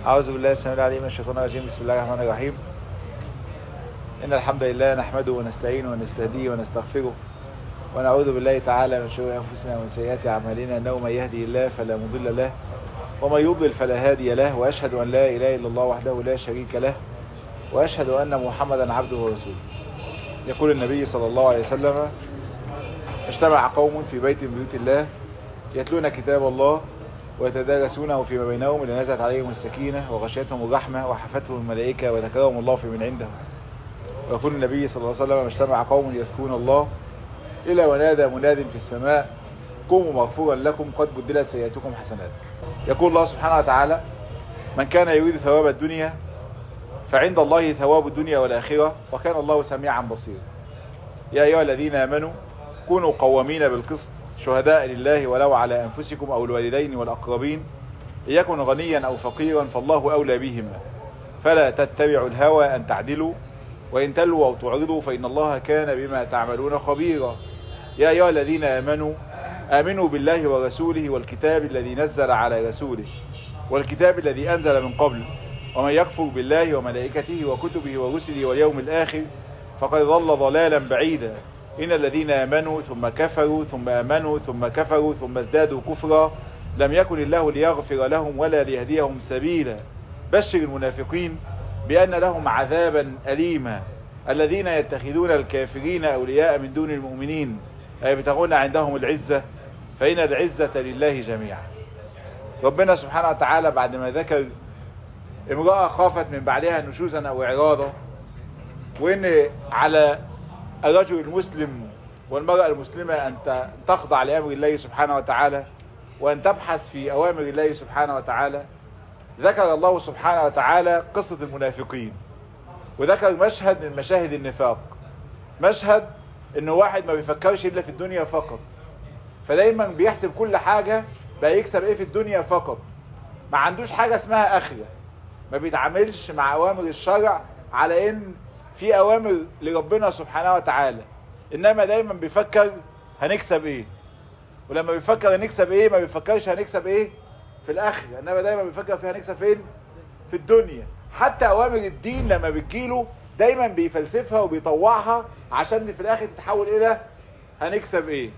أعوذ بالله السميع العليم من الشيطان الرجيم بسم الله الرحمن الرحيم إن الحمد لله نحمده ونستعينه ونستهديه ونستغفره ونعوذ بالله تعالى من شرور أنفسنا ومن سيئات أعمالنا إنه من يهدي الله فلا مضل له ومن يضلل فلا هادي له وأشهد أن لا إله إلا الله وحده لا شريك له وأشهد أن محمدا عبده ورسوله يقول النبي صلى الله عليه وسلم اجتمع قوم في بيت من بيوت الله يتلون كتاب الله ويتدارسونه فيما بينهم لنزلت عليهم السكينة وغشيتهم الرحمة وحفتهم الملائكة وذكرهم الله في من عنده ويقول النبي صلى الله عليه وسلم اجتمع قوم يذكرون الله إلى ونادى مناد في السماء قوموا مغفورا لكم قد بدلت سيئاتكم حسنات يقول الله سبحانه وتعالى من كان يريد ثواب الدنيا فعند الله ثواب الدنيا والآخرة وكان الله سميعا بصيرا يا أيها الذين آمنوا كونوا قوامين بالقسط شهداء لله ولو على أنفسكم أو الوالدين والأقربين يكن غنيا أو فقيرا فالله أولى بهما فلا تتبعوا الهوى أن تعدلوا وإن تلوا أو تعرضوا فإن الله كان بما تعملون خبيرا يا أيها الذين آمنوا آمنوا بالله ورسوله والكتاب الذي نزل على رسوله والكتاب الذي أنزل من قبل ومن يكفر بالله وملائكته وكتبه ورسله واليوم الآخر فقد ضل ضلالا بعيدا إن الذين آمنوا ثم كفروا ثم آمنوا ثم كفروا ثم ازدادوا كفرا لم يكن الله ليغفر لهم ولا ليهديهم سبيلا بشر المنافقين بأن لهم عذابا أليما الذين يتخذون الكافرين أولياء من دون المؤمنين يبتغون عندهم العزة فإن العزة لله جميعا ربنا سبحانه وتعالى بعد ما ذكر امرأة خافت من بعدها نشوزا أو إعراضا وإن على الرجل المسلم والمرأة المسلمة أن تخضع لأمر الله سبحانه وتعالى وأن تبحث في أوامر الله سبحانه وتعالى ذكر الله سبحانه وتعالى قصة المنافقين وذكر مشهد من مشاهد النفاق مشهد انه واحد ما بيفكرش الا في الدنيا فقط فدايما بيحسب كل حاجة بقى يكسب ايه في الدنيا فقط ما عندوش حاجة اسمها اخرة ما بيتعاملش مع اوامر الشرع على ان في اوامر لربنا سبحانه وتعالى انما دايما بيفكر هنكسب ايه ولما بيفكر هنكسب ايه ما بيفكرش هنكسب ايه في الاخرة انما دايما بيفكر في هنكسب فين في الدنيا حتى اوامر الدين لما بتجيله دايما بيفلسفها وبيطوعها عشان في الاخر تتحول الى هنكسب ايه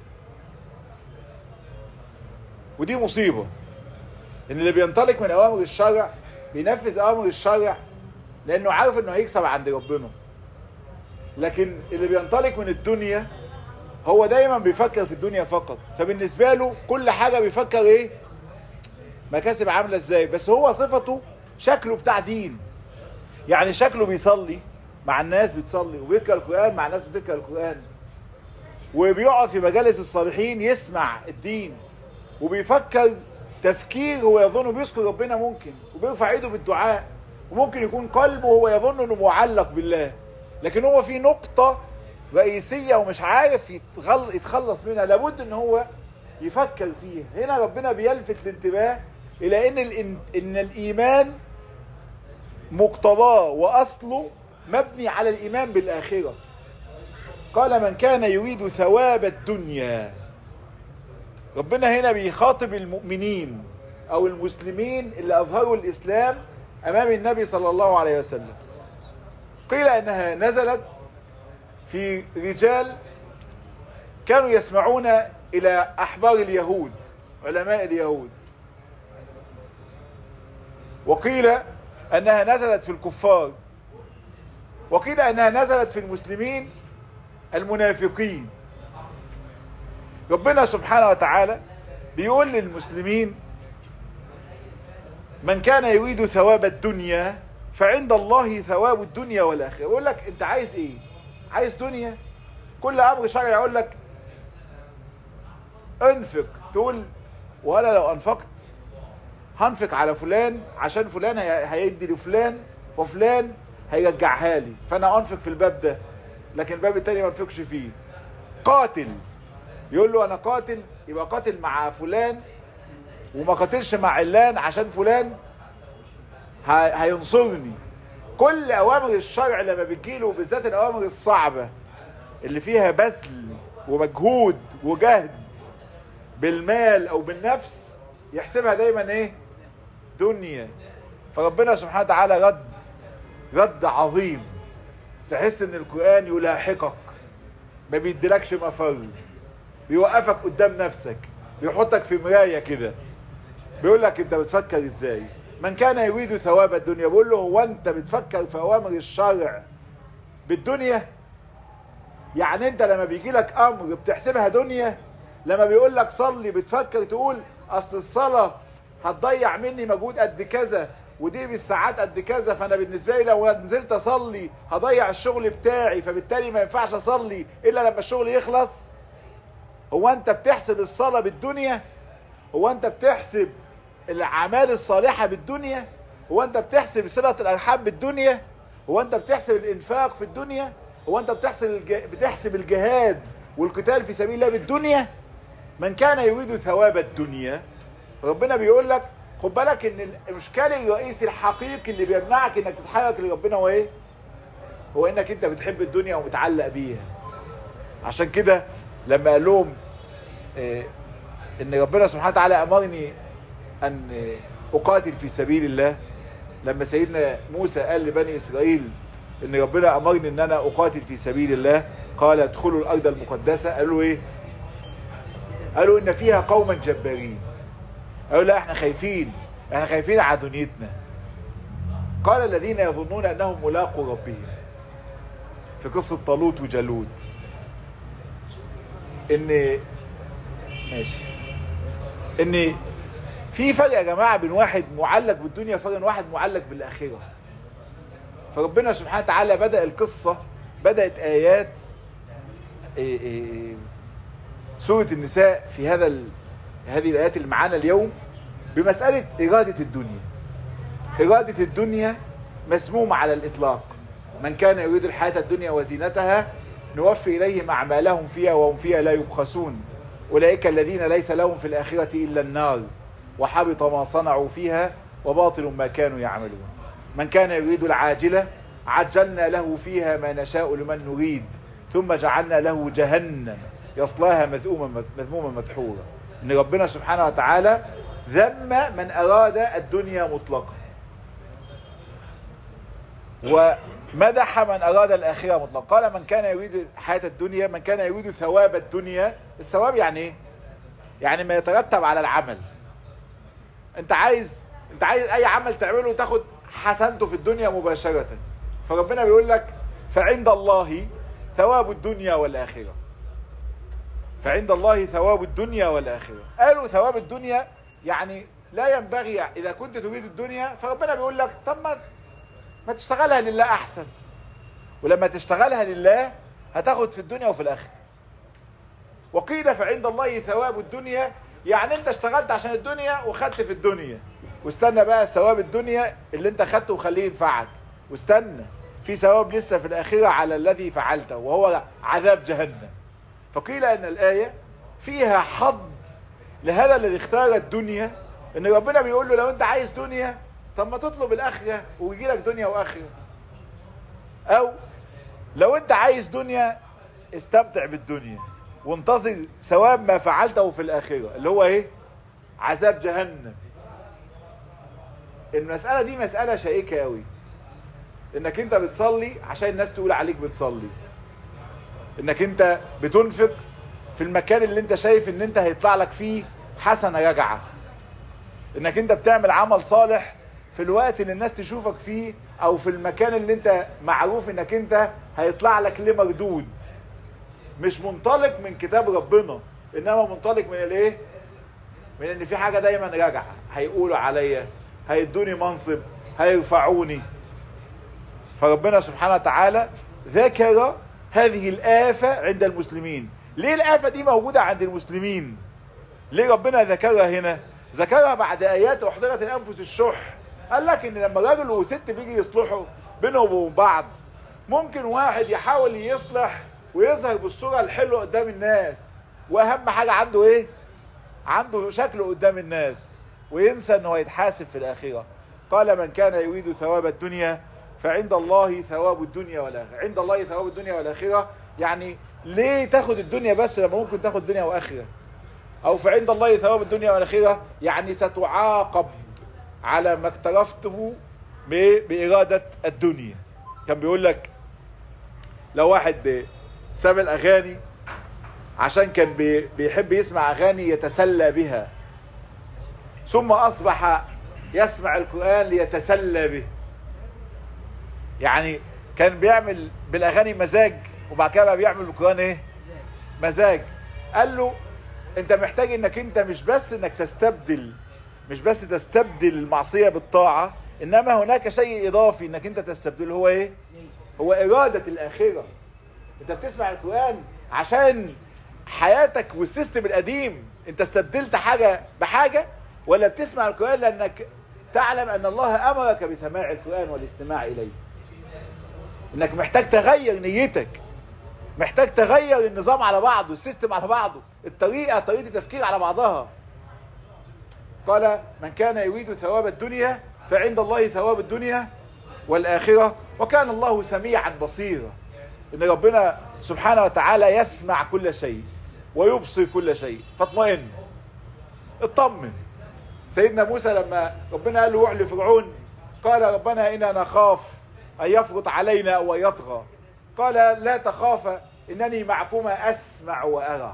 ودي مصيبة ان اللي بينطلق من اوامر الشرع بينفذ اوامر الشرع لانه عارف انه هيكسب عند ربنا لكن اللي بينطلق من الدنيا هو دايما بيفكر في الدنيا فقط فبالنسبة له كل حاجة بيفكر ايه مكاسب عاملة ازاي بس هو صفته شكله بتاع دين يعني شكله بيصلي مع الناس بتصلي وبيقرأ القرآن مع الناس بتقرأ القرآن وبيقعد في مجالس الصالحين يسمع الدين وبيفكر تفكير هو يظنه بيذكر ربنا ممكن وبيرفع ايده بالدعاء وممكن يكون قلبه هو يظن انه معلق بالله لكن هو في نقطة رئيسية ومش عارف يتخلص منها لابد ان هو يفكر فيها هنا ربنا بيلفت الانتباه الى ان, إن الايمان مقتضاه واصله مبني على الايمان بالاخرة قال من كان يريد ثواب الدنيا ربنا هنا بيخاطب المؤمنين او المسلمين اللي اظهروا الاسلام امام النبي صلى الله عليه وسلم قيل انها نزلت في رجال كانوا يسمعون الى احبار اليهود علماء اليهود وقيل انها نزلت في الكفار وقيل انها نزلت في المسلمين المنافقين ربنا سبحانه وتعالى بيقول للمسلمين من كان يريد ثواب الدنيا فعند الله ثواب الدنيا والآخرة يقول لك انت عايز ايه عايز دنيا كل امر شرعي يقول لك انفق تقول ولا لو انفقت هنفق على فلان عشان فلان هيدي لفلان وفلان هيرجعها لي فانا انفق في الباب ده لكن الباب التاني ما انفقش فيه قاتل يقول له انا قاتل يبقى قاتل مع فلان وما قاتلش مع علان عشان فلان هينصرني كل اوامر الشرع لما بتجيله بالذات الاوامر الصعبة اللي فيها بذل ومجهود وجهد بالمال او بالنفس يحسبها دايما ايه دنيا فربنا سبحانه وتعالى رد رد عظيم تحس ان القرآن يلاحقك ما بيديلكش مفر بيوقفك قدام نفسك بيحطك في مراية كده بيقول لك انت بتفكر ازاي من كان يريد ثواب الدنيا بيقول له هو انت بتفكر في اوامر الشرع بالدنيا يعني انت لما بيجي لك امر بتحسبها دنيا لما بيقول لك صلي بتفكر تقول اصل الصلاة هتضيع مني مجهود قد كذا ودي بالساعات قد كذا فانا بالنسبة لي لو نزلت اصلي هضيع الشغل بتاعي فبالتالي ما ينفعش اصلي الا لما الشغل يخلص هو انت بتحسب الصلاة بالدنيا هو انت بتحسب الاعمال الصالحة بالدنيا هو انت بتحسب صلة الارحام بالدنيا هو انت بتحسب الانفاق في الدنيا هو انت بتحسب الج... بتحسب الجهاد والقتال في سبيل الله بالدنيا من كان يريد ثواب الدنيا ربنا بيقول لك خد بالك ان المشكله الرئيسي الحقيقي اللي بيمنعك انك تتحرك لربنا هو ايه هو انك انت بتحب الدنيا ومتعلق بيها عشان كده لما قال لهم إيه ان ربنا سبحانه وتعالى امرني ان اقاتل في سبيل الله لما سيدنا موسى قال لبني اسرائيل ان ربنا امرني ان انا اقاتل في سبيل الله قال ادخلوا الارض المقدسة قالوا ايه قالوا ان فيها قوما جبارين قالوا لا احنا خايفين احنا خايفين على دنيتنا قال الذين يظنون انهم ملاقوا ربهم في قصة طالوت وجالوت ان ماشي ان في فرق يا جماعة بين واحد معلق بالدنيا وفرق واحد معلق بالاخرة فربنا سبحانه وتعالى بدأ القصة بدأت آيات إيه إيه سورة النساء في هذا ال... هذه الآيات اللي معانا اليوم بمسألة إرادة الدنيا إرادة الدنيا مسمومة على الإطلاق من كان يريد الحياة الدنيا وزينتها نوفي إليهم أعمالهم فيها وهم فيها لا يبخسون أولئك الذين ليس لهم في الآخرة إلا النار وحبط ما صنعوا فيها وباطل ما كانوا يعملون من كان يريد العاجلة عجلنا له فيها ما نشاء لمن نريد ثم جعلنا له جهنم يصلاها مذموما مذموما مدحورا ان ربنا سبحانه وتعالى ذم من اراد الدنيا مطلقا ومدح من اراد الاخره مطلقا قال من كان يريد حياه الدنيا من كان يريد ثواب الدنيا الثواب يعني ايه يعني ما يترتب على العمل انت عايز انت عايز اي عمل تعمله وتاخد حسنته في الدنيا مباشره فربنا بيقول لك فعند الله ثواب الدنيا والآخرة فعند الله ثواب الدنيا والآخرة قالوا ثواب الدنيا يعني لا ينبغي إذا كنت تريد الدنيا فربنا بيقول لك طب ما, ما تشتغلها لله أحسن ولما تشتغلها لله هتاخد في الدنيا وفي الآخرة وقيل فعند الله ثواب الدنيا يعني انت اشتغلت عشان الدنيا وخدت في الدنيا واستنى بقى ثواب الدنيا اللي انت خدته وخليه ينفعك واستنى في ثواب لسه في الآخرة على الذي فعلته وهو عذاب جهنم فقيل أن الآية فيها حظ لهذا الذي اختار الدنيا ان ربنا بيقول له لو انت عايز دنيا طب ما تطلب الآخرة ويجي لك دنيا وآخرة او لو انت عايز دنيا استمتع بالدنيا وانتظر ثواب ما فعلته في الآخرة اللي هو ايه عذاب جهنم المسألة دي مسألة شائكة قوي انك انت بتصلي عشان الناس تقول عليك بتصلي انك انت بتنفق في المكان اللي انت شايف ان انت هيطلع لك فيه حسنة رجعة انك انت بتعمل عمل صالح في الوقت اللي الناس تشوفك فيه او في المكان اللي انت معروف انك انت هيطلع لك ليه مردود مش منطلق من كتاب ربنا انما منطلق من الايه من ان في حاجة دايما راجعة هيقولوا عليا هيدوني منصب هيرفعوني فربنا سبحانه وتعالى ذكر هذه الآفة عند المسلمين ليه الآفة دي موجودة عند المسلمين ليه ربنا ذكرها هنا ذكرها بعد آيات أحضرت الأنفس الشح قال لك ان لما راجل وست بيجي يصلحوا بينهم وبين بعض ممكن واحد يحاول يصلح ويظهر بالصورة الحلوة قدام الناس واهم حاجة عنده ايه عنده شكله قدام الناس وينسى انه يتحاسب في الاخرة قال من كان يريد ثواب الدنيا فعند الله ثواب الدنيا والآخرة عند الله ثواب الدنيا والآخرة يعني ليه تاخد الدنيا بس لما ممكن تاخد دنيا وآخرة او فعند الله ثواب الدنيا والآخرة يعني ستعاقب على ما اقترفته بإرادة الدنيا كان بيقول لك لو واحد ساب الأغاني عشان كان بيحب يسمع أغاني يتسلى بها ثم أصبح يسمع القرآن ليتسلى به يعني كان بيعمل بالأغاني مزاج وبعد كده بيعمل القرآن ايه مزاج قال له انت محتاج انك انت مش بس انك تستبدل مش بس تستبدل المعصية بالطاعة انما هناك شيء اضافي انك انت تستبدله هو ايه هو ارادة الاخرة انت بتسمع القرآن عشان حياتك والسيستم القديم انت استبدلت حاجة بحاجة ولا بتسمع القرآن لانك تعلم ان الله امرك بسماع القرآن والاستماع اليه انك محتاج تغير نيتك محتاج تغير النظام على بعضه السيستم على بعضه الطريقة طريقة التفكير على بعضها قال من كان يريد ثواب الدنيا فعند الله ثواب الدنيا والآخرة وكان الله سميعا بصيرا ان ربنا سبحانه وتعالى يسمع كل شيء ويبصر كل شيء فاطمئن اطمن سيدنا موسى لما ربنا قال له روح لفرعون قال ربنا إنا نخاف أن يفرط علينا أو يطغى قال لا تخافا إنني معكما أسمع وأرى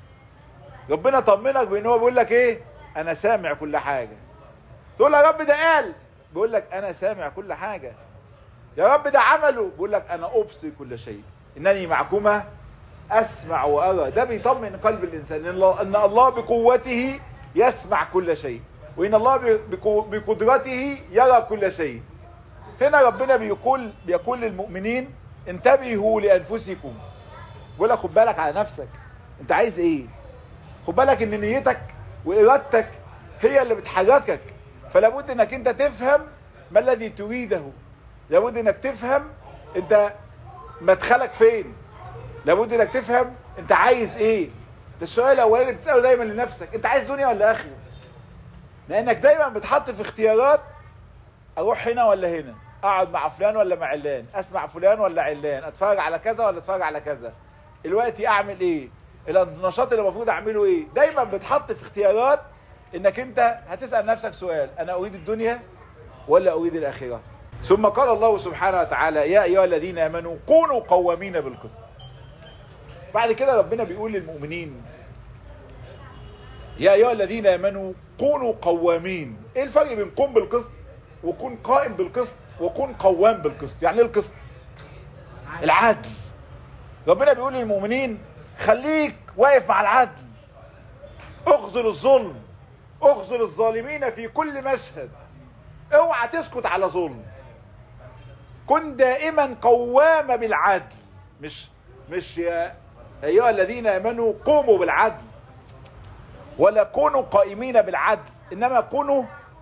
ربنا طمنك بأنه بيقول لك إيه أنا سامع كل حاجة تقول يا رب ده قال بيقول لك أنا سامع كل حاجة يا رب ده عمله بيقول لك أنا أبصر كل شيء إنني معكما أسمع وأرى ده بيطمن قلب الإنسان إن الله بقوته يسمع كل شيء وإن الله بقدرته يرى كل شيء هنا ربنا بيقول بيقول للمؤمنين انتبهوا لأنفسكم بيقول لك خد بالك على نفسك انت عايز ايه خد بالك ان نيتك وارادتك هي اللي بتحركك فلا بد انك انت تفهم ما الذي تريده لابد انك تفهم انت مدخلك فين لابد انك تفهم انت عايز ايه ده السؤال الاولاني اللي بتساله دايما لنفسك انت عايز دنيا ولا اخره لانك دايما بتحط في اختيارات اروح هنا ولا هنا اقعد مع فلان ولا مع علان اسمع فلان ولا علان اتفرج على كذا ولا اتفرج على كذا دلوقتي اعمل ايه النشاط اللي المفروض اعمله ايه دايما بتحط في اختيارات انك انت هتسأل نفسك سؤال انا اريد الدنيا ولا اريد الاخرة ثم قال الله سبحانه وتعالى يا ايها الذين امنوا كونوا قوامين بالقسط بعد كده ربنا بيقول للمؤمنين يا ايها الذين امنوا كونوا قوامين ايه الفرق بين قوم بالقسط وكون قائم بالقسط وكون قوام بالقسط يعني ايه القسط العدل ربنا بيقول للمؤمنين خليك واقف مع العدل اخذل الظلم اخذل الظالمين في كل مشهد اوعى تسكت على ظلم كن دائما قوام بالعدل مش مش يا ايها الذين امنوا قوموا بالعدل ولا كونوا قائمين بالعدل انما كونوا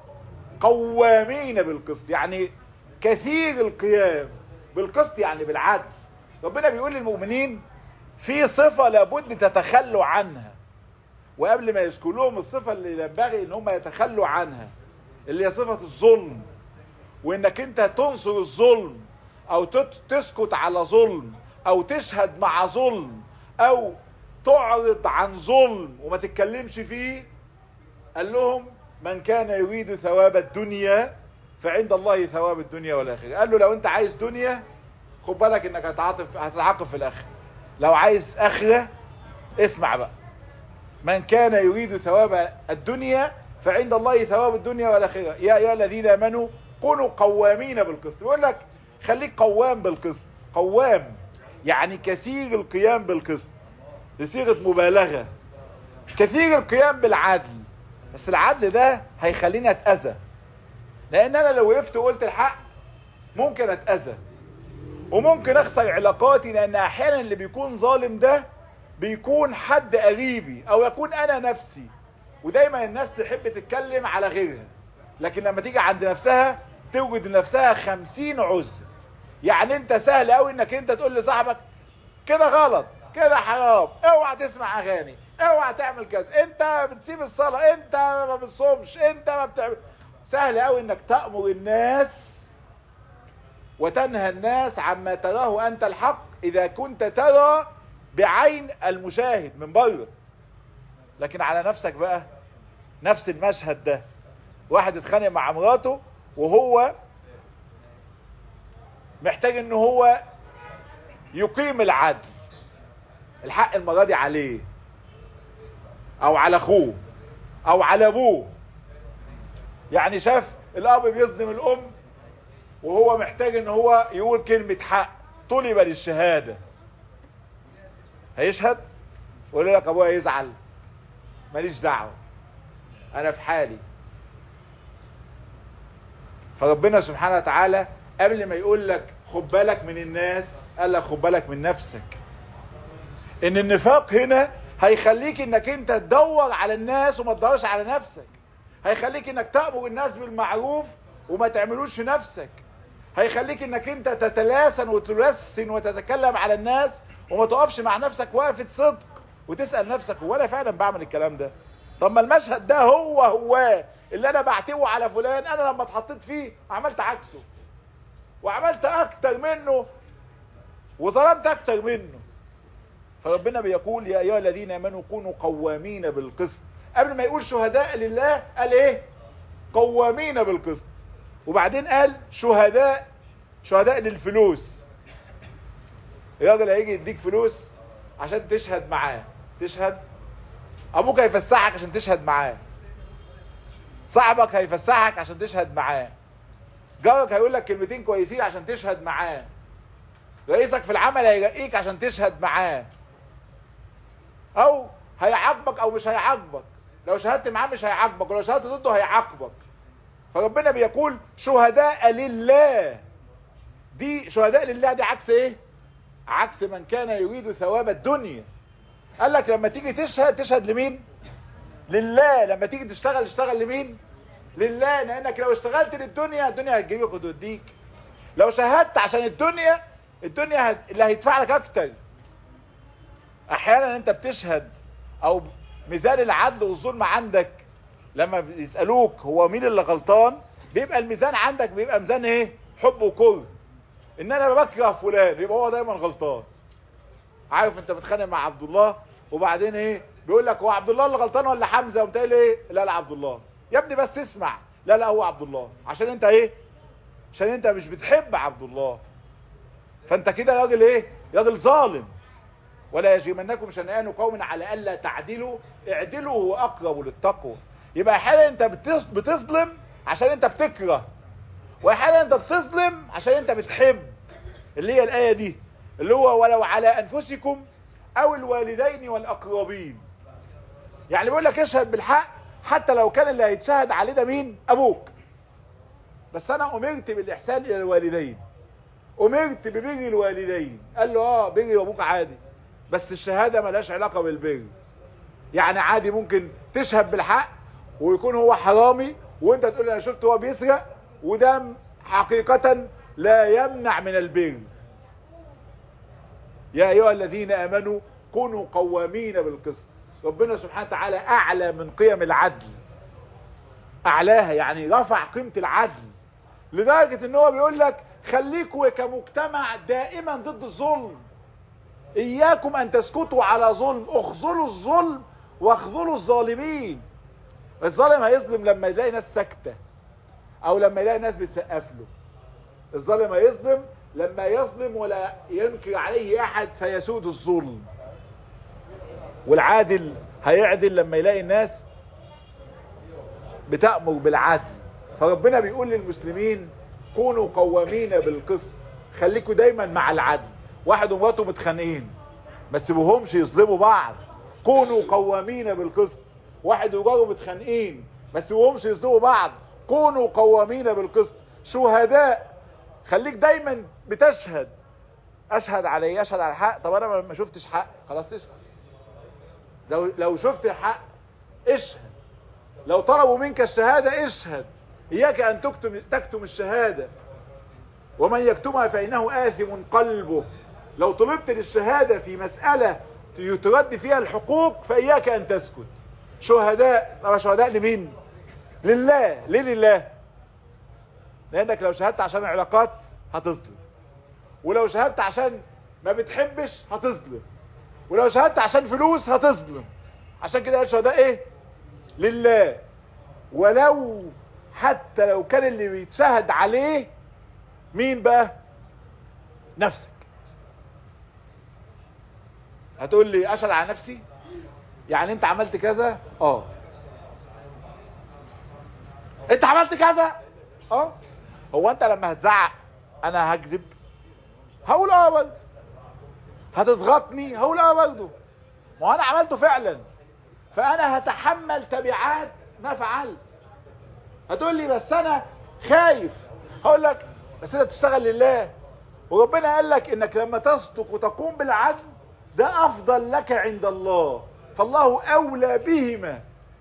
قوامين بالقسط يعني كثير القيام بالقسط يعني بالعدل ربنا بيقول للمؤمنين في صفة لابد تتخلوا عنها وقبل ما يذكر لهم الصفة اللي ينبغي ان هم يتخلوا عنها اللي هي صفة الظلم وانك انت تنصر الظلم او تسكت على ظلم او تشهد مع ظلم او تعرض عن ظلم وما تتكلمش فيه قال لهم من كان يريد ثواب الدنيا فعند الله ثواب الدنيا والاخره قال له لو انت عايز دنيا خد بالك انك هتعاطف هتتعاقب في الاخره لو عايز اخره اسمع بقى من كان يريد ثواب الدنيا فعند الله ثواب الدنيا والاخره يا ايها الذين امنوا كونوا قوامين بالقسط بيقول لك خليك قوام بالقسط قوام يعني كثير القيام بالقسط بصيغه مبالغه كثير القيام بالعدل بس العدل ده هيخليني اتاذى لان انا لو وقفت وقلت الحق ممكن اتاذى وممكن اخسر علاقاتي لان احيانا اللي بيكون ظالم ده بيكون حد قريبي او يكون انا نفسي ودايما الناس تحب تتكلم على غيرها لكن لما تيجي عند نفسها توجد لنفسها خمسين عذر يعني انت سهل قوي انك انت تقول لصاحبك كده غلط كده حرام اوعى تسمع اغاني اوعى تعمل كذا انت بتسيب الصلاة انت ما بتصومش انت ما بتعمل سهل قوي انك تأمر الناس وتنهى الناس عما تراه انت الحق اذا كنت ترى بعين المشاهد من بره لكن على نفسك بقى نفس المشهد ده واحد اتخانق مع مراته وهو محتاج ان هو يقيم العدل الحق المرة دي عليه او على اخوه او على ابوه يعني شاف الاب بيظلم الام وهو محتاج ان هو يقول كلمة حق طلب للشهادة هيشهد ويقول لك ابويا يزعل ماليش دعوة انا في حالي فربنا سبحانه وتعالى قبل ما يقول لك خد بالك من الناس قال لك خد بالك من نفسك ان النفاق هنا هيخليك انك انت تدور على الناس وما تدورش على نفسك هيخليك انك تأمر الناس بالمعروف وما تعملوش في نفسك هيخليك انك انت تتلاسن وتلسن وتتكلم على الناس وما تقفش مع نفسك وقفة صدق وتسأل نفسك هو انا فعلا بعمل الكلام ده طب ما المشهد ده هو هو اللي انا بعتبه على فلان انا لما اتحطيت فيه عملت عكسه وعملت اكتر منه وظلمت اكتر منه فربنا بيقول يا ايها الذين امنوا كونوا قوامين بالقسط قبل ما يقول شهداء لله قال ايه قوامين بالقسط وبعدين قال شهداء شهداء للفلوس الراجل هيجي يديك فلوس عشان تشهد معاه تشهد ابوك هيفسحك عشان تشهد معاه صاحبك هيفسحك عشان تشهد معاه جارك هيقول لك كلمتين كويسين عشان تشهد معاه رئيسك في العمل هيرقيك عشان تشهد معاه او هيعاقبك او مش هيعاقبك لو شهدت معاه مش هيعاقبك ولو شهدت ضده هيعاقبك فربنا بيقول شهداء لله دي شهداء لله دي عكس ايه عكس من كان يريد ثواب الدنيا قال لك لما تيجي تشهد تشهد لمين لله لما تيجي تشتغل تشتغل لمين لله لانك لو اشتغلت للدنيا الدنيا هتجيبك وتوديك لو شهدت عشان الدنيا الدنيا هت... اللي هيدفع لك اكتر احيانا انت بتشهد او ميزان العدل والظلم عندك لما يسألوك هو مين اللي غلطان بيبقى الميزان عندك بيبقى ميزان ايه حب وكره ان انا بكره فلان يبقى هو دايما غلطان عارف انت بتخانق مع عبد الله وبعدين ايه بيقول لك هو عبد الله اللي غلطان ولا حمزه وانت ايه لا لا عبد الله يا ابني بس اسمع لا لا هو عبد الله عشان انت ايه عشان انت مش بتحب عبد الله فانت كده راجل ايه راجل ظالم ولا يجرمنكم شنآن قوم على الا تعدلوا اعدلوا هو اقرب للتقوى يبقى احيانا انت بتظلم عشان انت بتكره واحيانا انت بتظلم عشان انت بتحب اللي هي الايه دي اللي هو ولو على انفسكم او الوالدين والاقربين يعني بيقول لك اشهد بالحق حتى لو كان اللي هيتشهد عليه ده مين ابوك بس انا امرت بالاحسان الى الوالدين امرت ببر الوالدين قال له اه بر ابوك عادي بس الشهاده ملهاش علاقه بالبر يعني عادي ممكن تشهد بالحق ويكون هو حرامي وانت تقول انا شفت هو بيسرق وده حقيقة لا يمنع من البر يا ايها الذين امنوا كونوا قوامين بالقسط ربنا سبحانه وتعالى اعلى من قيم العدل اعلاها يعني رفع قيمة العدل لدرجة ان هو بيقول لك خليكوا كمجتمع دائما ضد الظلم اياكم ان تسكتوا على ظلم اخذلوا الظلم واخذلوا الظالمين الظالم هيظلم لما يلاقي ناس ساكته او لما يلاقي ناس بتسقف له الظالم هيظلم لما يظلم ولا ينكر عليه احد فيسود الظلم والعادل هيعدل لما يلاقي الناس بتأمر بالعدل فربنا بيقول للمسلمين كونوا قوامين بالقسط خليكوا دايما مع العدل واحد ومراته متخانقين ما تسيبوهمش يظلموا بعض كونوا قوامين بالقسط واحد وجاره متخانقين ما تسيبوهمش يظلموا بعض كونوا قوامين بالقسط شهداء خليك دايما بتشهد اشهد عليه اشهد على الحق طب انا ما شفتش حق خلاص اسكت لو لو شفت الحق اشهد لو طلبوا منك الشهاده اشهد اياك ان تكتم تكتم الشهاده ومن يكتمها فانه آثم قلبه لو طلبت للشهاده في مساله يترد فيها الحقوق فاياك ان تسكت شهداء طب شهداء لمين لله ليه لله لانك لو شهدت عشان العلاقات هتظلم ولو شهدت عشان ما بتحبش هتظلم ولو شهدت عشان فلوس هتظلم عشان كده قال شهداء ايه لله ولو حتى لو كان اللي بيتشهد عليه مين بقى نفسك هتقول لي اشهد على نفسي يعني انت عملت كذا اه انت عملت كذا اه هو انت لما هتزعق انا هكذب هقول اه برضه هتضغطني هقول اه برضه ما هو انا عملته فعلا فانا هتحمل تبعات ما فعلت هتقول لي بس انا خايف هقول لك بس انت بتشتغل لله وربنا قال لك انك لما تصدق وتقوم بالعدل ده افضل لك عند الله فالله اولى بهما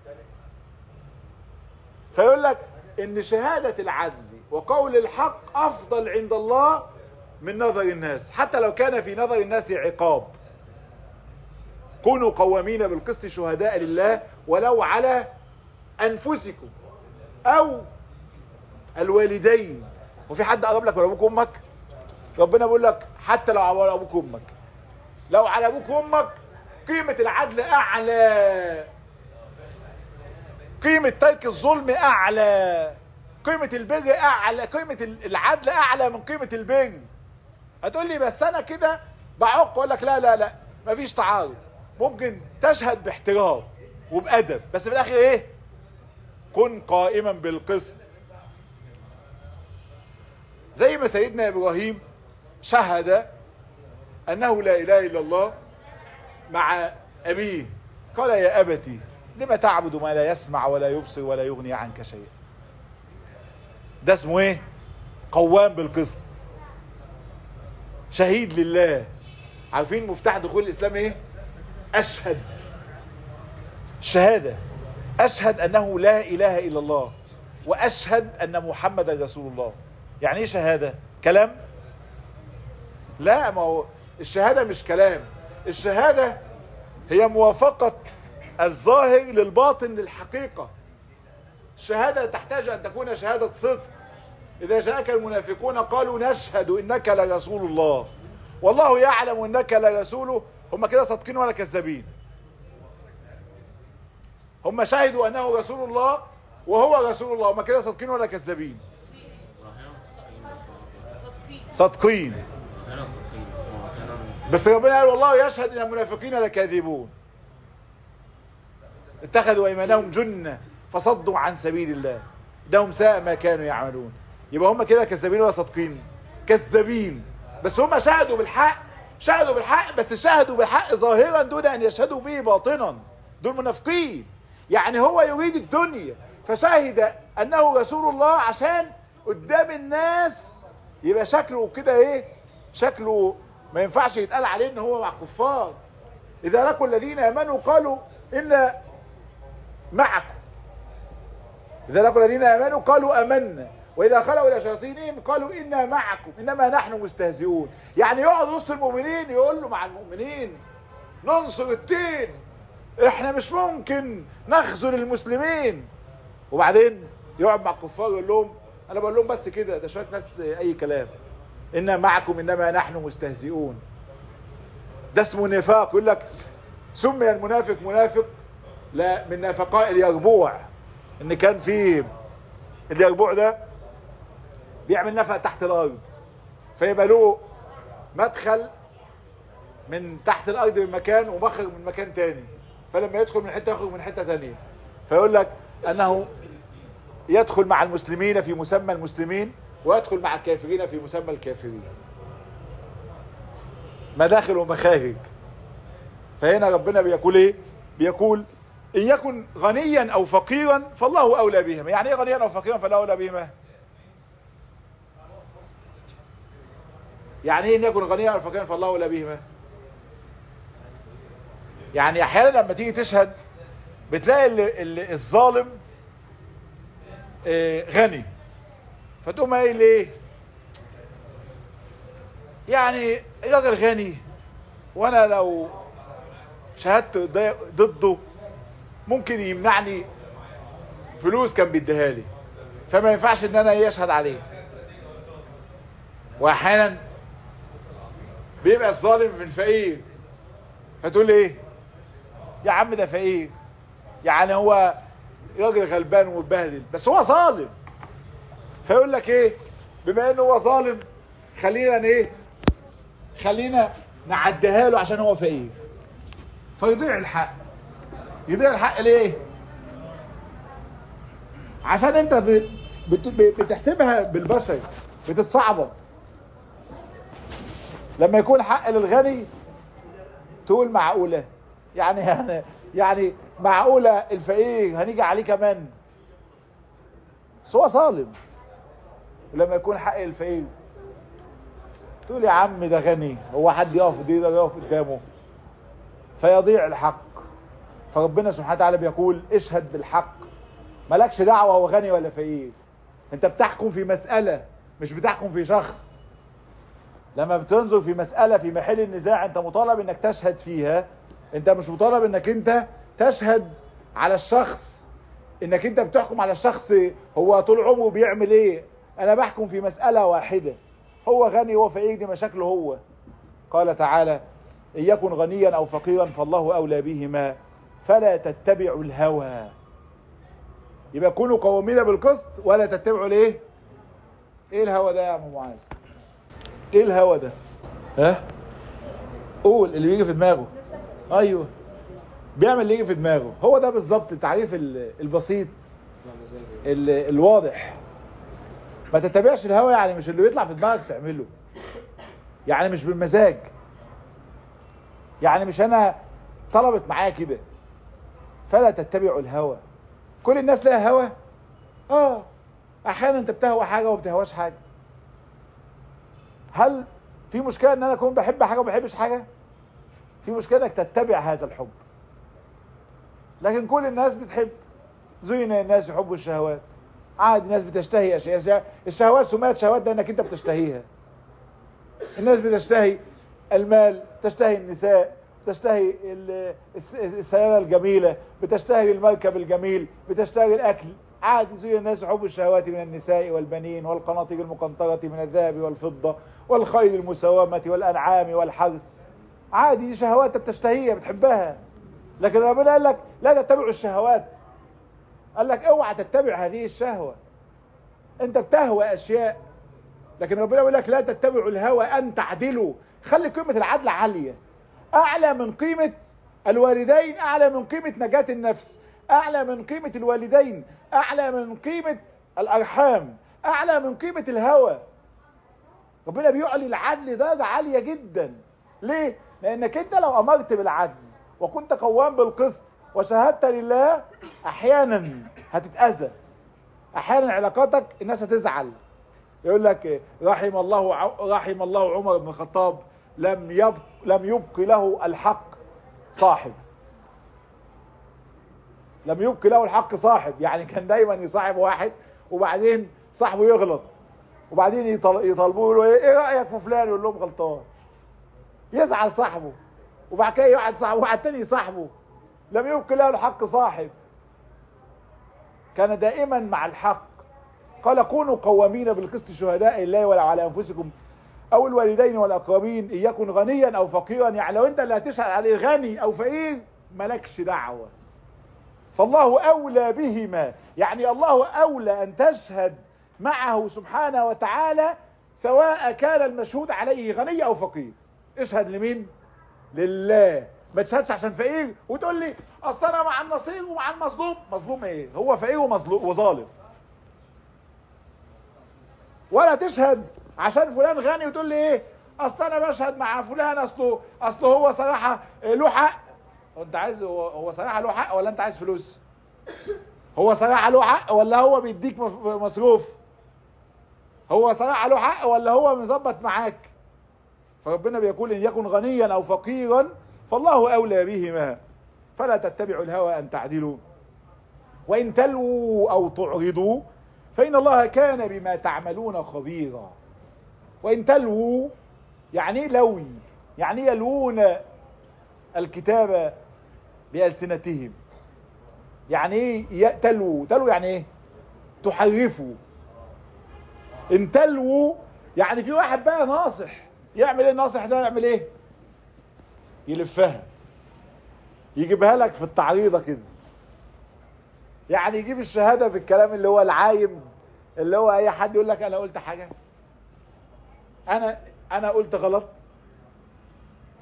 فيقول لك ان شهادة العدل وقول الحق افضل عند الله من نظر الناس حتى لو كان في نظر الناس عقاب كونوا قوامين بالقسط شهداء لله ولو على انفسكم او الوالدين وفي حد قرب لك ولا ابوك وامك ربنا بيقول لك حتى لو على ابوك وامك لو على ابوك وامك قيمة العدل اعلى قيمة ترك الظلم اعلى قيمة البر اعلى قيمة العدل اعلى من قيمة البر هتقول لي بس انا كده بعق اقول لك لا لا لا مفيش تعارض ممكن تشهد باحترام وبأدب بس في الاخر ايه كن قائما بالقسط زي ما سيدنا ابراهيم شهد انه لا اله الا الله مع ابيه قال يا ابتي لما تعبد ما لا يسمع ولا يبصر ولا يغني عنك شيئا ده اسمه ايه قوام بالقسط شهيد لله عارفين مفتاح دخول الاسلام ايه اشهد الشهاده اشهد انه لا اله الا الله واشهد ان محمد رسول الله يعني ايه شهادة كلام لا ما هو الشهادة مش كلام الشهادة هي موافقة الظاهر للباطن للحقيقة الشهادة تحتاج ان تكون شهادة صدق اذا جاءك المنافقون قالوا نشهد انك لرسول الله والله يعلم انك لرسوله هم كده صادقين ولا كذابين هم شهدوا انه رسول الله وهو رسول الله هم كده صادقين ولا كذابين صادقين بس ربنا قال والله يشهد ان المنافقين لكاذبون اتخذوا ايمانهم جنة فصدوا عن سبيل الله ده ساء ما كانوا يعملون يبقى هم كده كذابين ولا صادقين كذابين بس هم شهدوا بالحق شهدوا بالحق بس شهدوا بالحق ظاهرا دون ان يشهدوا به باطنا دول منافقين يعني هو يريد الدنيا فشهد انه رسول الله عشان قدام الناس يبقى شكله كده ايه شكله ما ينفعش يتقال عليه ان هو مع كفار اذا لقوا الذين امنوا قالوا ان معكم اذا لقوا الذين امنوا قالوا امنا واذا خلوا الى شياطينهم قالوا انا معكم انما نحن مستهزئون يعني يقعد وسط المؤمنين يقول له مع المؤمنين ننصر الدين احنا مش ممكن نخذل المسلمين وبعدين يقعد مع الكفار يقول لهم انا بقول لهم بس كده ده شويه ناس اي كلام ان معكم انما نحن مستهزئون ده اسمه نفاق يقول لك سمي المنافق منافق لا من نفقاء اليربوع ان كان في اليربوع ده بيعمل نفق تحت الارض فيبقى له مدخل من تحت الارض من مكان ومخرج من مكان تاني فلما يدخل من حته يخرج من حته تانية فيقول لك انه يدخل مع المسلمين في مسمى المسلمين ويدخل مع الكافرين في مسمى الكافرين مداخل ومخارج فهنا ربنا بيقول ايه بيقول ان يكن غنيا او فقيرا فالله اولى بهما يعني ايه غنيا او فقيرا فالله اولى بهما يعني ايه ان يكن غنيا او فقيرا فالله اولى بهما يعني احيانا لما تيجي تشهد بتلاقي اللي اللي الظالم غني فتقوم قايل ايه يعني راجل غني وانا لو شهدت ضده ممكن يمنعني فلوس كان بيديها لي فما ينفعش ان انا يشهد عليه واحيانا بيبقى الظالم من فقير فتقول ايه يا عم ده فقير يعني هو راجل غلبان ومتبهدل بس هو ظالم فيقول لك ايه بما انه هو ظالم خلينا ايه خلينا نعديها له عشان هو فقير فيضيع الحق يضيع الحق ليه عشان انت ب- بت- ب- بتحسبها بالبشر بتتصعبط لما يكون حق للغني تقول معقولة يعني يعني يعني معقولة الفقير هنيجي عليه كمان بس هو ظالم لما يكون حق الفقير تقول يا عم ده غني هو حد يقف دي ده يقف قدامه فيضيع الحق فربنا سبحانه وتعالى بيقول اشهد بالحق مالكش دعوة هو غني ولا فقير انت بتحكم في مسألة مش بتحكم في شخص لما بتنظر في مسألة في محل النزاع انت مطالب انك تشهد فيها انت مش مطالب انك انت تشهد على الشخص انك انت بتحكم على الشخص هو طول عمره بيعمل ايه انا بحكم في مسألة واحدة هو غني هو فقير دي مشاكله هو قال تعالى ان يكن غنيا او فقيرا فالله اولى بهما فلا تتبعوا الهوى يبقى كونوا قوامين بالقسط ولا تتبعوا الايه ايه الهوى ده يا عم معاذ ايه الهوى ده ها قول اللي بيجي في دماغه ايوه بيعمل اللي يجي في دماغه هو ده بالظبط التعريف ال- البسيط ال- الواضح ما تتبعش الهوى يعني مش اللي بيطلع في دماغك تعمله يعني مش بالمزاج يعني مش انا طلبت معايا كده فلا تتبعوا الهوى كل الناس لها هوى اه احيانا انت بتهوى حاجه وما بتهواش حاجه هل في مشكله ان انا اكون بحب حاجه وما بحبش حاجه في مشكله انك تتبع هذا الحب لكن كل الناس بتحب زين الناس يحبوا الشهوات عادي الناس بتشتهي اشياء الشهوات سميت شهوات ده انك انت بتشتهيها الناس بتشتهي المال تشتهي النساء تشتهي ال- الس- السيارة الجميلة بتشتهي المركب الجميل بتشتهي الأكل عادي زي الناس حب الشهوات من النساء والبنين والقناطير المقنطرة من الذهب والفضة والخيل المسومة والأنعام والحرث عادي دي شهوات انت بتشتهيها بتحبها لكن ربنا قال لك لا تتبعوا الشهوات قال لك اوعى تتبع هذه الشهوة انت بتهوى اشياء لكن ربنا يقول لك لا تتبعوا الهوى ان تعدلوا خلي قيمة العدل عالية اعلى من قيمة الوالدين اعلى من قيمة نجاة النفس اعلى من قيمة الوالدين اعلى من قيمة الارحام اعلى من قيمة الهوى ربنا بيعلي العدل درجة عالية جدا ليه لانك انت لو امرت بالعدل وكنت قوام بالقسط وشهدت لله احيانا هتتأذى احيانا علاقاتك الناس هتزعل يقول لك رحم الله ع- رحم الله عمر بن الخطاب لم يبق لم يبق له الحق صاحب لم يبق له الحق صاحب يعني كان دايما يصاحب واحد وبعدين صاحبه يغلط وبعدين يطل- يطالبوه له ايه إيه رايك في فلان يقول لهم غلطان يزعل صاحبه وبعد كده يقعد صاحبه واحد تاني يصاحبه لم يبق له الحق صاحب كان دائما مع الحق قال كونوا قوامين بالقسط شهداء الله ولا على انفسكم او الوالدين والاقربين ان يكن غنيا او فقيرا يعني لو انت اللي هتشهد عليه غني او فقير مالكش دعوه فالله اولى بهما يعني الله اولى ان تشهد معه سبحانه وتعالى سواء كان المشهود عليه غني او فقير اشهد لمين لله ما تشهدش عشان فقير وتقول لي اصل انا مع النصير ومع المظلوم مظلوم ايه هو فقير ومظلوم وظالم ولا تشهد عشان فلان غني وتقول لي ايه اصل انا بشهد مع فلان اصله اصله هو صراحه له حق انت عايز هو هو صراحه له حق ولا انت عايز فلوس هو صراحه له حق ولا هو بيديك مف- مصروف هو صراحه له حق ولا هو مظبط معاك فربنا بيقول ان يكن غنيا او فقيرا فالله اولى بهما فلا تتبعوا الهوى ان تعدلوا وان تلووا او تعرضوا فان الله كان بما تعملون خبيرا وان تلووا يعني ايه لوي يعني إيه يلوون الكتاب بألسنتهم يعني ايه ي- تلووا تلووا يعني ايه تحرفوا ان تلووا يعني في واحد بقى ناصح يعمل ايه الناصح ده يعمل ايه يلفها يجيبها لك في التعريضة كده يعني يجيب الشهادة في الكلام اللي هو العايم اللي هو اي حد يقول لك انا قلت حاجة انا انا قلت غلط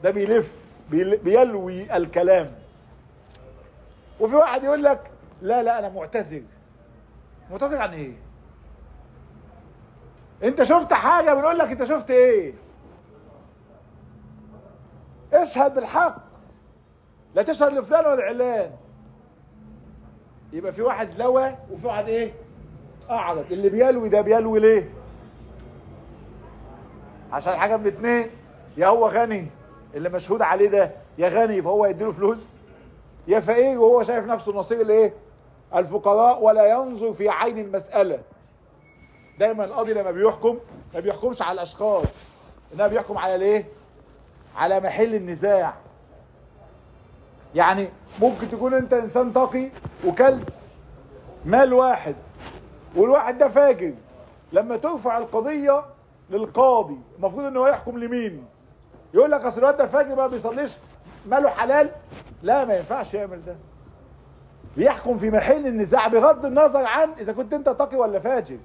ده بيلف بيل- بيلوي الكلام وفي واحد يقول لك لا لا انا معتذر معتذر عن ايه انت شفت حاجة بنقول لك انت شفت ايه اشهد بالحق لا تشهد لفلان ولا علان يبقى في واحد لوى وفي واحد ايه اعرض اللي بيلوي ده بيلوي ليه عشان حاجة من اتنين يا هو غني اللي مشهود عليه ده يا غني فهو يديله فلوس يا فقير وهو شايف نفسه نصير الايه الفقراء ولا ينظر في عين المسألة دايما القاضي لما بيحكم ما بيحكمش على الاشخاص انما بيحكم على الايه على محل النزاع يعني ممكن تكون انت انسان تقي وكلت مال واحد والواحد ده فاجر لما ترفع القضية للقاضي المفروض ان هو يحكم لمين يقول لك اصل الواد ده فاجر ما بيصليش ماله حلال لا ما ينفعش يعمل ده بيحكم في محل النزاع بغض النظر عن اذا كنت انت تقي ولا فاجر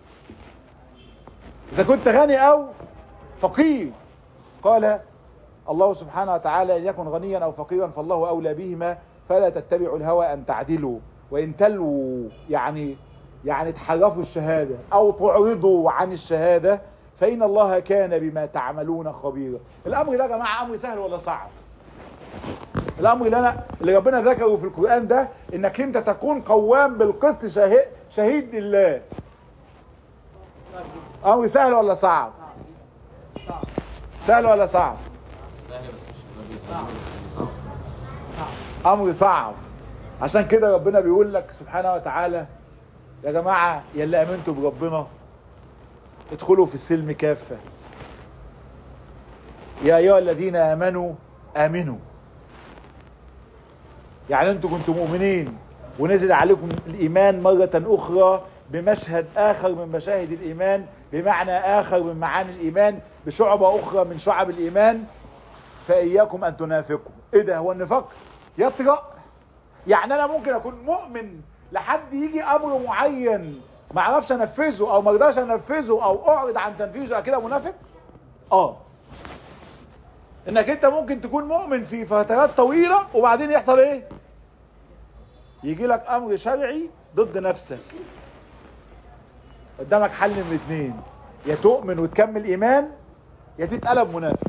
اذا كنت غني او فقير قال الله سبحانه وتعالى ان يكن غنيا او فقيرا فالله اولى بهما فلا تتبعوا الهوى ان تعدلوا وان تلووا يعني يعني تحرفوا الشهادة او تعرضوا عن الشهادة فان الله كان بما تعملون خبيرا الامر ده يا جماعه امر سهل ولا صعب الامر اللي انا اللي ربنا ذكره في القرآن ده انك انت تكون قوام بالقسط شهيد, شهيد لله امر سهل ولا صعب سهل ولا صعب امر صعب عشان كده ربنا بيقول لك سبحانه وتعالى يا جماعة يا اللي امنتوا بربنا ادخلوا في السلم كافة يا ايها الذين امنوا امنوا يعني انتوا كنتم مؤمنين ونزل عليكم الايمان مرة اخرى بمشهد اخر من مشاهد الايمان بمعنى اخر من معاني الايمان بشعبة اخرى من شعب الايمان فاياكم ان تنافقوا ايه ده هو النفاق يطرأ يعني انا ممكن اكون مؤمن لحد يجي امر معين ما اعرفش انفذه او ما اقدرش انفذه او اعرض عن تنفيذه كده منافق اه انك انت ممكن تكون مؤمن في فترات طويلة وبعدين يحصل ايه يجي لك امر شرعي ضد نفسك قدامك حل من اتنين يا تؤمن وتكمل ايمان يا تتقلب منافق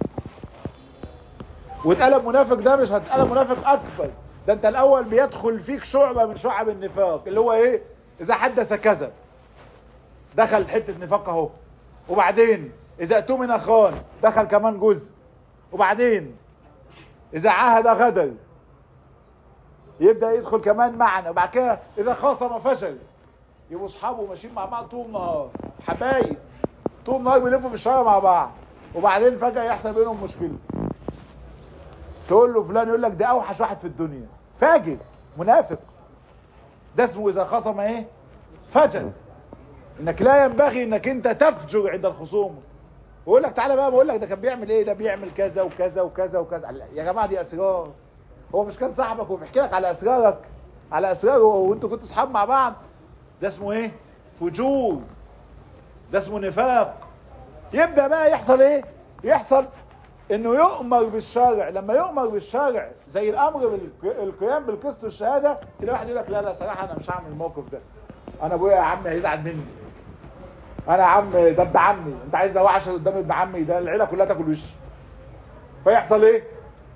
وتقلب منافق ده مش هتقلب منافق اكبر ده انت الاول بيدخل فيك شعبة من شعب النفاق اللي هو ايه اذا حدث كذب دخل حتة نفاق اهو وبعدين اذا اؤتمن خان دخل كمان جزء وبعدين اذا عاهد غدر يبدأ يدخل كمان معنا وبعد كده اذا خاصم فشل يبقوا اصحابه ماشيين مع بعض طول النهار حبايب طول النهار بيلفوا في الشارع مع بعض وبعدين فجأة يحصل بينهم مشكلة تقول له فلان يقول لك ده اوحش واحد في الدنيا فاجر منافق ده اسمه اذا خصم ايه فجر انك لا ينبغي انك انت تفجر عند الخصوم ويقول لك تعالى بقى بقول لك ده كان بيعمل ايه ده بيعمل كذا وكذا وكذا وكذا يا جماعه دي اسرار هو مش كان صاحبك وبيحكي لك على اسرارك على اسراره وانتوا كنتوا اصحاب مع بعض ده اسمه ايه فجور ده اسمه نفاق يبدا بقى يحصل ايه يحصل انه يؤمر بالشرع لما يؤمر بالشرع زي الامر بالقيام بالقسط والشهاده تلاقي واحد يقول لك لا لا صراحه انا مش هعمل الموقف ده انا ابويا يا عم هيزعل مني انا يا عم ده ابن عمي انت عايز اوحش قدام ابن عمي ده العيله كلها تاكل وش فيحصل ايه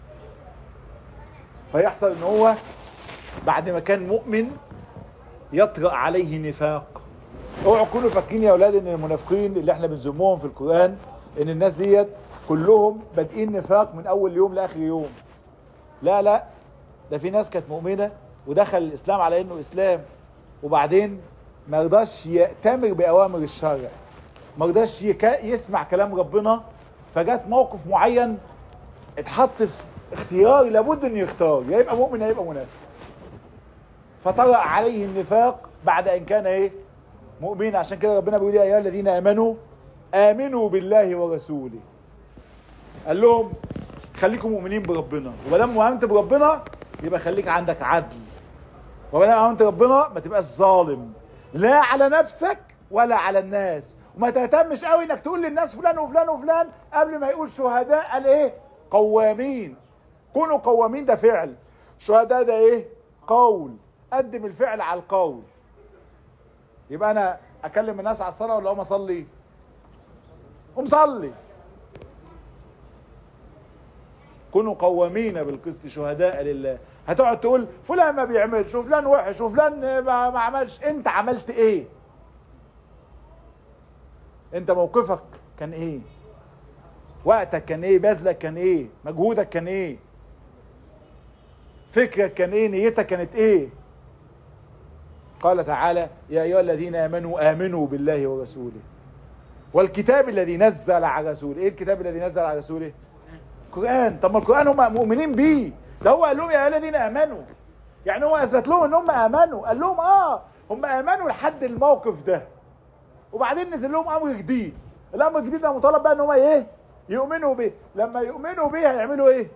فيحصل ان هو بعد ما كان مؤمن يطرأ عليه نفاق اوعوا تكونوا فاكرين يا اولاد ان المنافقين اللي احنا بنذمهم في القران ان الناس ديت كلهم بادئين نفاق من اول يوم لاخر يوم لا لا ده في ناس كانت مؤمنة ودخل الاسلام على انه اسلام وبعدين ما رضاش يأتمر باوامر الشرع ما رضاش يسمع كلام ربنا فجات موقف معين اتحط في اختيار لابد انه يختار يا يبقى مؤمن يا يبقى منافق فطرأ عليه النفاق بعد ان كان ايه مؤمن عشان كده ربنا بيقول يا ايها الذين امنوا امنوا بالله ورسوله قال لهم خليكم مؤمنين بربنا وما دام امنت بربنا يبقى خليك عندك عدل وما دام امنت بربنا ما تبقاش ظالم لا على نفسك ولا على الناس وما تهتمش قوي انك تقول للناس فلان وفلان وفلان قبل ما يقول شهداء قال ايه قوامين كونوا قوامين ده فعل شهداء ده ايه قول قدم الفعل على القول يبقى انا اكلم الناس على الصلاه ولا اقوم اصلي قوم صلي كونوا قوامين بالقسط شهداء لله هتقعد تقول فلان ما بيعملش وفلان وحش وفلان ما, ما عملش انت عملت ايه انت موقفك كان ايه وقتك كان ايه بذلك كان ايه مجهودك كان ايه فكرك كان ايه نيتك كانت ايه قال تعالى يا ايها الذين امنوا امنوا بالله ورسوله والكتاب الذي نزل على رسوله ايه الكتاب الذي نزل على رسوله القران طب ما القران هم مؤمنين بيه ده هو قال لهم يا ايها الذين امنوا يعني هو اثبت لهم ان هم امنوا قال لهم اه هم امنوا لحد الموقف ده وبعدين نزل لهم امر جديد الامر الجديد ده مطالب بقى ان هم ايه يؤمنوا به لما يؤمنوا به هيعملوا ايه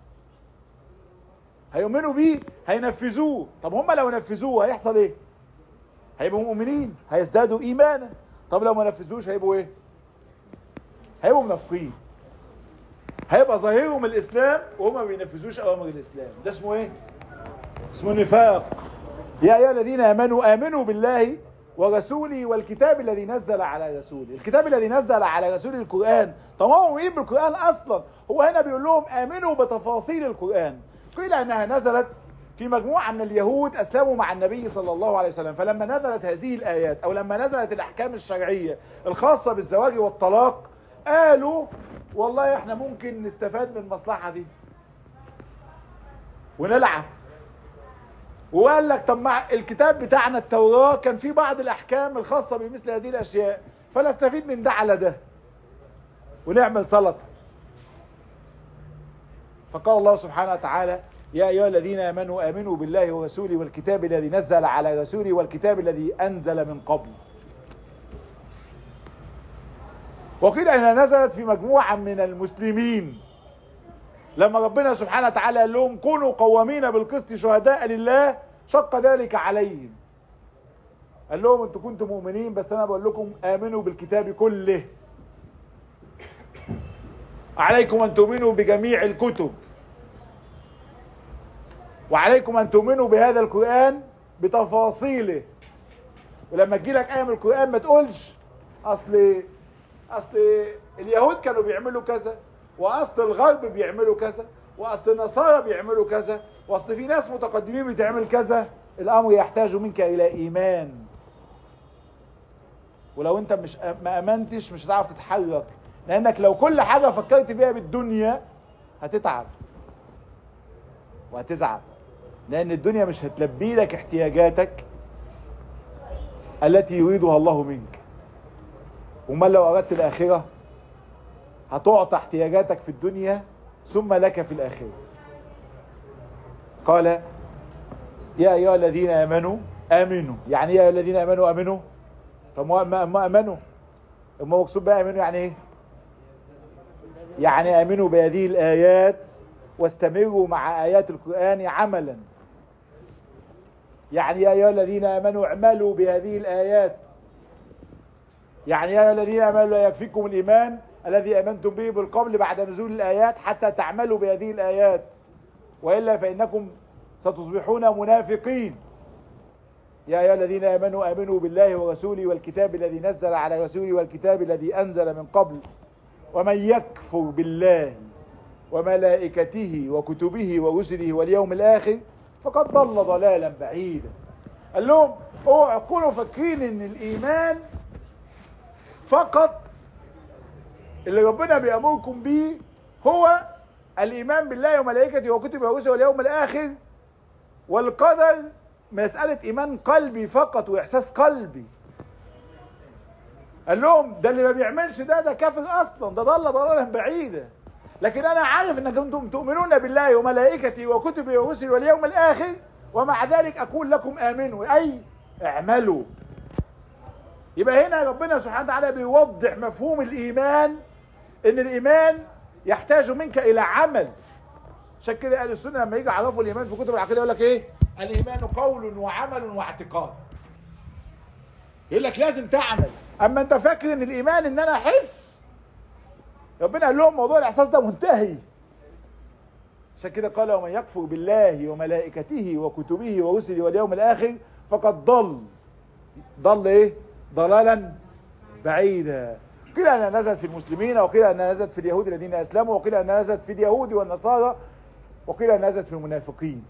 هيؤمنوا بيه هينفذوه طب هم لو نفذوه هيحصل ايه هيبقوا مؤمنين هيزدادوا ايمانا طب لو ما نفذوش هيبقوا ايه هيبقوا منافقين هيبقى ظاهرهم الاسلام وهم ما بينفذوش اوامر الاسلام ده اسمه ايه اسمه نفاق يا ايها الذين امنوا امنوا بالله ورسوله والكتاب الذي نزل على رسوله الكتاب الذي نزل على رسوله القرآن طب هم مؤمنين بالقرآن اصلا هو هنا بيقول لهم امنوا بتفاصيل القرآن قيل انها نزلت في مجموعة من اليهود اسلموا مع النبي صلى الله عليه وسلم فلما نزلت هذه الايات او لما نزلت الاحكام الشرعية الخاصة بالزواج والطلاق قالوا والله احنا ممكن نستفاد من المصلحة دي ونلعب وقال لك طب مع الكتاب بتاعنا التوراة كان في بعض الاحكام الخاصة بمثل هذه الاشياء فنستفيد من ده على ده ونعمل سلطة فقال الله سبحانه وتعالى يا أيها الذين آمنوا آمنوا بالله ورسوله والكتاب الذي نزل على رسوله والكتاب الذي أنزل من قبل وقيل أنها نزلت في مجموعة من المسلمين لما ربنا سبحانه وتعالى قال لهم كونوا قوامين بالقسط شهداء لله شق ذلك عليهم قال لهم انتوا كنتم مؤمنين بس انا بقول لكم امنوا بالكتاب كله عليكم ان تؤمنوا بجميع الكتب وعليكم ان تؤمنوا بهذا القرآن بتفاصيله ولما تجي لك ايه من القرآن ما تقولش اصل اصل اليهود كانوا بيعملوا كذا واصل الغرب بيعملوا كذا واصل النصارى بيعملوا كذا واصل في ناس متقدمين بتعمل كذا الامر يحتاج منك الى ايمان ولو انت مش ما امنتش مش هتعرف تتحرك لانك لو كل حاجة فكرت فيها بالدنيا هتتعب وهتزعل لان الدنيا مش هتلبي لك احتياجاتك التي يريدها الله منك وما لو اردت الاخرة هتعطى احتياجاتك في الدنيا ثم لك في الاخرة قال يا ايها الذين امنوا امنوا يعني يا ايها الذين امنوا امنوا فما ما امنوا اما مقصود بقى امنوا يعني ايه يعني امنوا بهذه الايات واستمروا مع ايات القرآن عملا يعني يا ايها الذين امنوا اعملوا بهذه الايات يعني يا الذين امنوا لا يكفيكم الايمان الذي امنتم به بالقبل بعد نزول الايات حتى تعملوا بهذه الايات والا فانكم ستصبحون منافقين يا ايها الذين امنوا امنوا بالله ورسوله والكتاب الذي نزل على رسوله والكتاب الذي انزل من قبل ومن يكفر بالله وملائكته وكتبه ورسله واليوم الاخر فقد ضل ضلالا بعيدا قال لهم اوعوا كونوا فاكرين ان الايمان فقط اللي ربنا بيأمركم بيه هو الإيمان بالله وملائكته وكتبه ورسله واليوم الآخر والقدر مسألة إيمان قلبي فقط وإحساس قلبي قال لهم ده اللي ما بيعملش ده ده كافر أصلا ده ضل ضلالا بعيدا لكن أنا عارف أنكم أنتم تؤمنون بالله وملائكته وكتبه ورسله واليوم الآخر ومع ذلك أقول لكم آمنوا أي اعملوا يبقى هنا ربنا سبحانه وتعالى بيوضح مفهوم الإيمان ان الايمان يحتاج منك الى عمل عشان كده اهل السنه لما يجي يعرفوا الايمان في كتب العقيده يقول لك ايه الايمان قول وعمل واعتقاد يقول لك لازم تعمل اما انت فاكر ان الايمان ان انا احس ربنا قال لهم موضوع الاحساس ده منتهي عشان كده قال ومن يكفر بالله وملائكته وكتبه ورسله واليوم الآخر فقد ضل ضل ايه ضلالا بعيدا قيل أنها نزلت في المسلمين وقيل أنها نزلت في اليهود الذين أسلموا وقيل أنها نزلت في اليهود والنصارى وقيل أنها نزلت في المنافقين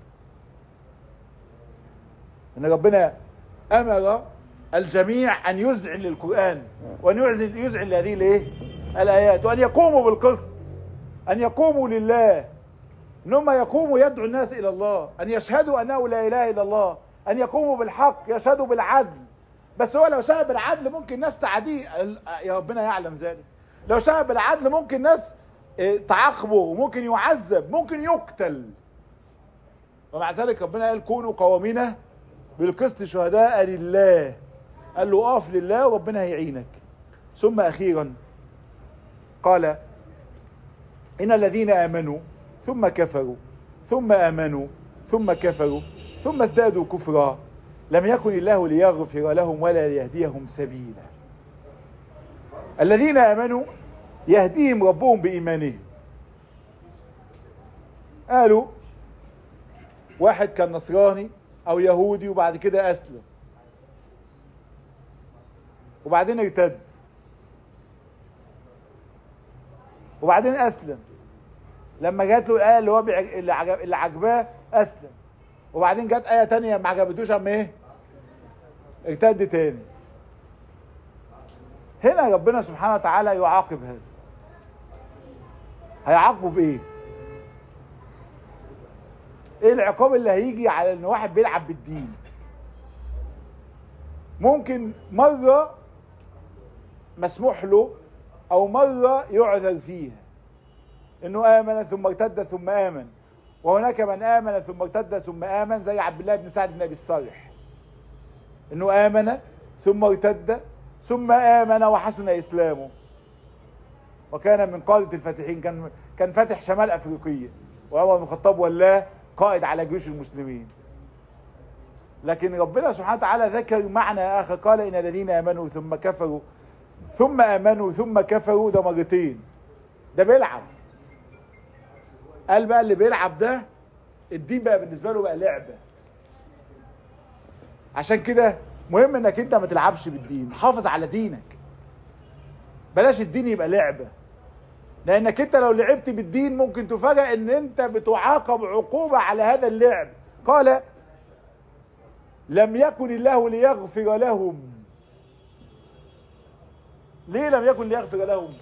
أن ربنا أمر الجميع أن يذعن للقرآن وأن يذعن يذعن لهذه الايه الآيات وأن يقوموا بالقسط أن يقوموا لله ان هم يقوموا يدعو الناس الى الله ان يشهدوا انه لا اله الا الله ان يقوموا بالحق يشهدوا بالعدل بس هو لو شهد بالعدل ممكن ناس تعديه يا ربنا يعلم ذلك لو شهد بالعدل ممكن ناس تعاقبه وممكن يعذب ممكن يقتل ومع ذلك ربنا قال كونوا قوامين بالقسط شهداء لله قال له اقف لله وربنا هيعينك ثم اخيرا قال ان الذين امنوا ثم كفروا ثم آمنوا ثم كفروا ثم ازدادوا كفرا لم يكن الله ليغفر لهم ولا ليهديهم سبيلا الذين آمنوا يهديهم ربهم بإيمانهم قالوا واحد كان نصراني أو يهودي وبعد كده أسلم وبعدين ارتد وبعدين أسلم لما جات له الايه اللي هو بيعج... اللي, عجب... اللي عجباه اسلم وبعدين جت ايه تانية ما عجبتوش اما ايه ارتد تاني هنا ربنا سبحانه وتعالى يعاقب هذا هيعاقبه بايه ايه العقاب اللي هيجي على ان واحد بيلعب بالدين ممكن مرة مسموح له او مرة يعذر فيها انه امن ثم ارتد ثم امن وهناك من امن ثم ارتد ثم امن زي عبد الله بن سعد بن ابي الصالح انه امن ثم ارتد ثم امن وحسن اسلامه وكان من قادة الفاتحين كان كان فاتح شمال افريقيا وعمر بن الخطاب ولاه قائد على جيوش المسلمين لكن ربنا سبحانه وتعالى ذكر معنى اخر قال ان الذين امنوا ثم كفروا ثم امنوا ثم كفروا ده مرتين ده بيلعب قال بقى اللي بيلعب ده الدين بقى بالنسبة له بقى لعبة عشان كده مهم انك انت ما تلعبش بالدين حافظ على دينك بلاش الدين يبقى لعبة لانك انت لو لعبت بالدين ممكن تفاجأ ان انت بتعاقب عقوبة على هذا اللعب قال لم يكن الله ليغفر لهم ليه لم يكن ليغفر لهم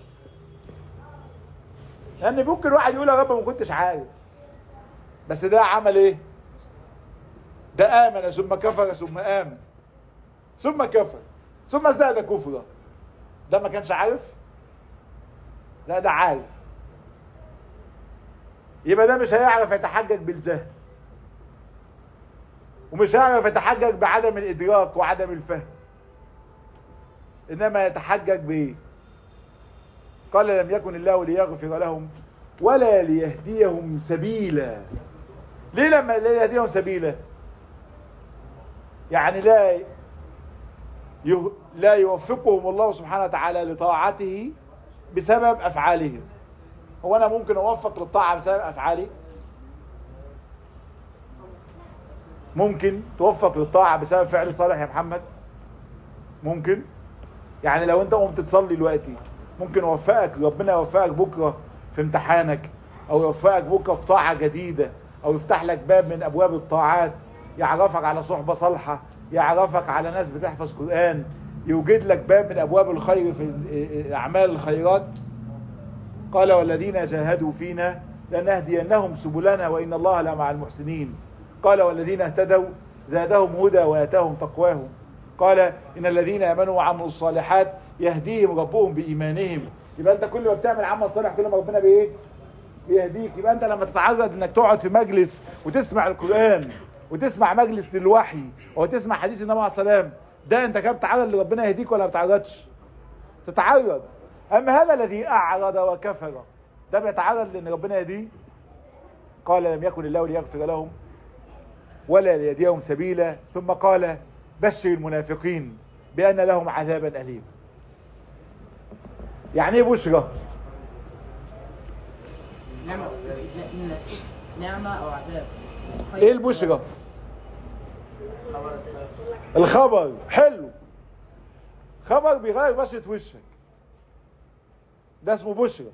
لان ممكن واحد يقول يا رب ما كنتش عارف بس ده عمل ايه ده امن ثم كفر ثم امن ثم كفر ثم ازداد كفرا ده ما كانش عارف لا ده عارف يبقى ده مش هيعرف يتحجج بالجهل ومش هيعرف يتحجج بعدم الادراك وعدم الفهم انما يتحجج بايه قال لم يكن الله ليغفر لهم ولا ليهديهم سبيلا ليه لما لا يهديهم سبيلا يعني لا لا يوفقهم الله سبحانه وتعالى لطاعته بسبب افعالهم هو انا ممكن اوفق للطاعة بسبب افعالي ممكن توفق للطاعة بسبب فعل صالح يا محمد ممكن يعني لو انت قمت تصلي دلوقتي ممكن يوفقك ربنا يوفقك بكرة في امتحانك او يوفقك بكرة في طاعة جديدة او يفتح لك باب من ابواب الطاعات يعرفك على صحبة صالحة يعرفك على ناس بتحفظ قرآن يوجد لك باب من ابواب الخير في اعمال الخيرات قال والذين جاهدوا فينا لنهدينهم سبلنا وان الله لمع المحسنين قال والذين اهتدوا زادهم هدى واتاهم تقواهم قال ان الذين امنوا وعملوا الصالحات يهديهم ربهم بايمانهم يبقى انت كل ما بتعمل عمل صالح كل ما ربنا بايه بيهديك يبقى انت لما تتعرض انك تقعد في مجلس وتسمع القرآن وتسمع مجلس للوحي وتسمع حديث النبي عليه السلام ده انت كده بتعرض لربنا يهديك ولا ما بتعرضش تتعرض اما هذا الذي اعرض وكفر ده بيتعرض لان ربنا يهديه قال لم يكن الله ليغفر لهم ولا ليهديهم سبيلا ثم قال بشر المنافقين بان لهم عذابا اليم يعني ايه بشرى نعمة أو عذاب ايه البشرى الخبر حلو خبر بيغير بشرة وشك ده اسمه بشرى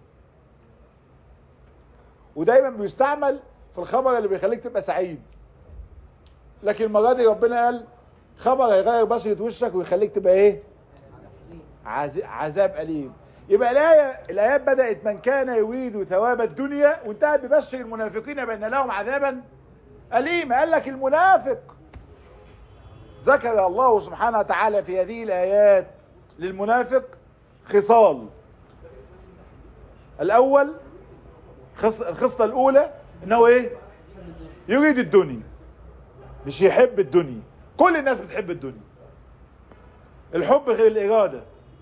ودايما بيستعمل في الخبر اللي بيخليك تبقى سعيد لكن المرة دي ربنا قال خبر هيغير بشرة وشك ويخليك تبقى ايه عز- عذاب أليم يبقى الآية الآيات بدأت من كان يريد ثواب الدنيا وانتهت ببشر المنافقين بأن لهم عذابا أليما قال لك المنافق ذكر الله سبحانه وتعالى في هذه الآيات للمنافق خصال الأول خص... الخصلة الأولى إنه إيه يريد الدنيا مش يحب الدنيا كل الناس بتحب الدنيا الحب غير الإرادة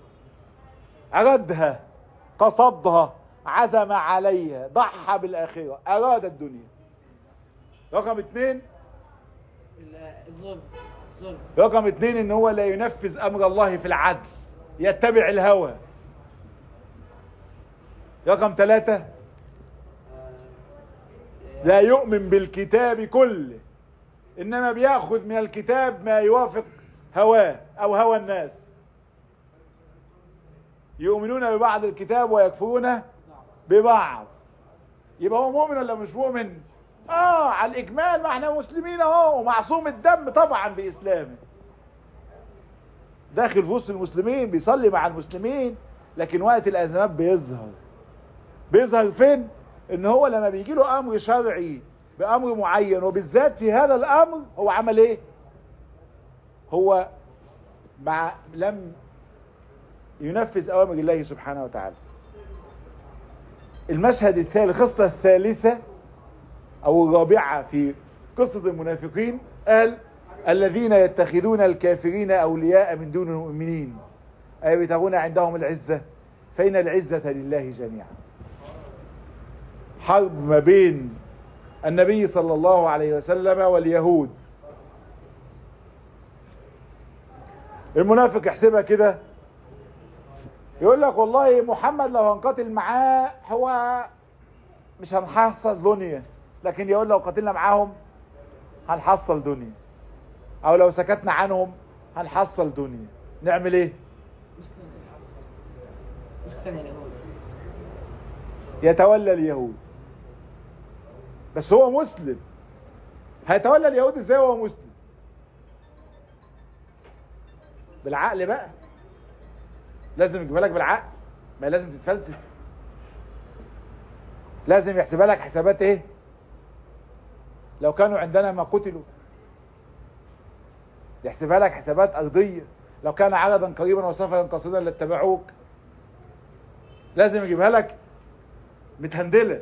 أردها قصدها عزم عليها ضحى بالآخرة أراد الدنيا رقم اتنين ال- الظلم الظلم رقم اتنين ان هو لا ينفذ امر الله في العدل يتبع الهوى رقم ثلاثة لا يؤمن بالكتاب كله انما بياخذ من الكتاب ما يوافق هواه او هوى الناس يؤمنون ببعض الكتاب ويكفرون ببعض يبقى هو مؤمن ولا مش مؤمن اه على الاجمال ما احنا مسلمين اهو ومعصوم الدم طبعا باسلامه داخل في وسط المسلمين بيصلي مع المسلمين لكن وقت الازمات بيظهر بيظهر فين ان هو لما بيجي له امر شرعي بامر معين وبالذات في هذا الامر هو عمل ايه هو مع لم ينفذ اوامر الله سبحانه وتعالى المشهد الثالث الخصلة الثالثة او الرابعة في قصة المنافقين قال الذين يتخذون الكافرين اولياء من دون المؤمنين اي يبتغون عندهم العزة فان العزة لله جميعا حرب ما بين النبي صلى الله عليه وسلم واليهود المنافق يحسبها كده يقول لك والله محمد لو هنقاتل معاه هو مش هنحصل دنيا لكن يقول لو قاتلنا معاهم هنحصل دنيا او لو سكتنا عنهم هنحصل دنيا نعمل ايه مش كان اليهود يتولى اليهود بس هو مسلم هيتولى اليهود ازاي وهو مسلم بالعقل بقى لازم يجيبها لك بالعقل ما هي لازم تتفلسف لازم يحسبها لك حسابات ايه لو كانوا عندنا ما قتلوا يحسبها لك حسابات ارضيه لو كان عددا قريبا وسفرا قصيدا لاتبعوك لازم يجيبها لك متهندلة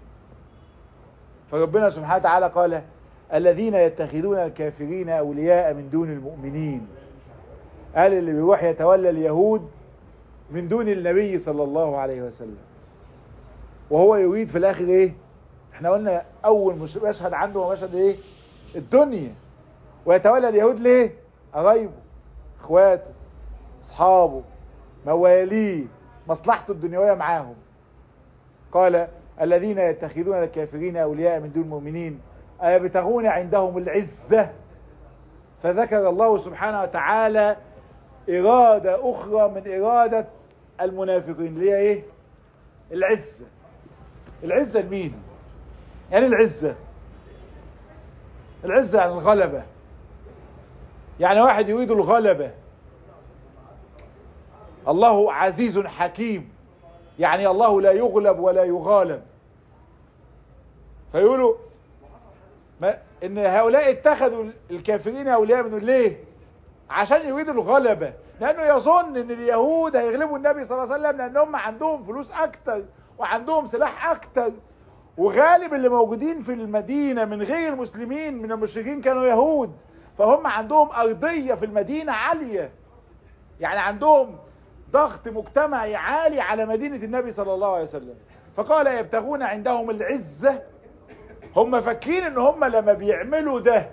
فربنا سبحانه وتعالى قال الذين يتخذون الكافرين أولياء من دون المؤمنين قال اللي بيروح يتولى اليهود من دون النبي صلى الله عليه وسلم وهو يريد في الآخر إيه احنا قلنا أول مش- مشهد عنده هو مشهد إيه الدنيا ويتولى اليهود ليه قرايبه اخواته اصحابه مواليه مصلحته الدنيوية معاهم قال الذين يتخذون الكافرين أولياء من دون المؤمنين أيبتغون عندهم العزة فذكر الله سبحانه وتعالى إرادة أخرى من إرادة المنافقين اللي هي إيه العزة العزة لمين يعني العزة العزة عن الغلبة يعني واحد يريد الغلبة الله عزيز حكيم يعني الله لا يغلب ولا يغالب فيقولوا ما ان هؤلاء اتخذوا الكافرين اولياء من ليه عشان يريدوا الغلبة لانه يظن ان اليهود هيغلبوا النبي صلى الله عليه وسلم لان هم عندهم فلوس اكتر وعندهم سلاح اكتر وغالب اللي موجودين في المدينة من غير المسلمين من المشركين كانوا يهود فهم عندهم ارضية في المدينة عالية يعني عندهم ضغط مجتمعي عالي على مدينة النبي صلى الله عليه وسلم فقال يبتغون عندهم العزة هم فاكرين ان هم لما بيعملوا ده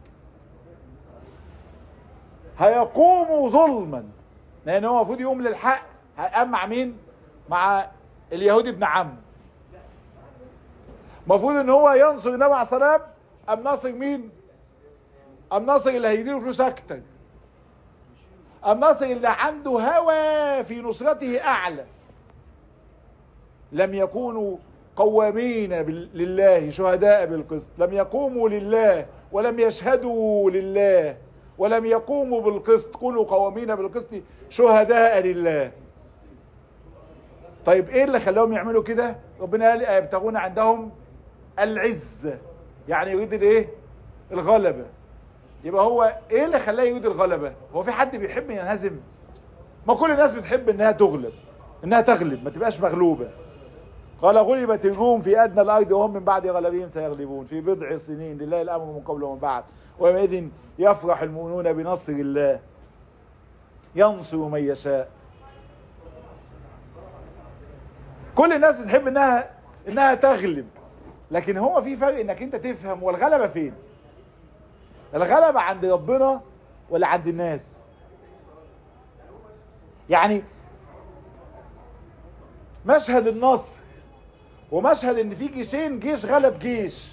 هيقوموا ظلما لان هو المفروض يقوم للحق هيقام مع مين مع اليهودي ابن عم المفروض ان هو ينصر النبي عليه الصلاه والسلام ام ناصر مين ام ناصر اللي هيديله فلوس اكتر ام ناصر اللي عنده هوى في نصرته اعلى لم يكونوا قوامين بال- لله شهداء بالقسط لم يقوموا لله ولم يشهدوا لله ولم يقوموا بالقسط كونوا قوامين بالقسط شهداء لله طيب ايه اللي خلاهم يعملوا كده ربنا قال يبتغون عندهم العزة يعني يريد الايه الغلبة يبقى هو ايه اللي خلاه يريد الغلبة هو في حد بيحب ينهزم ما كل الناس بتحب انها تغلب انها تغلب ما تبقاش مغلوبة قال غلبت الروم في ادنى الارض وهم من بعد غلبهم سيغلبون في بضع سنين لله الامر من قبل ومن بعد ويومئذ يفرح المؤمنون بنصر الله ينصر من يشاء كل الناس بتحب انها انها تغلب لكن هو في فرق انك انت تفهم والغلبة فين الغلبة عند ربنا ولا عند الناس يعني مشهد النصر ومشهد ان في جيشين جيش غلب جيش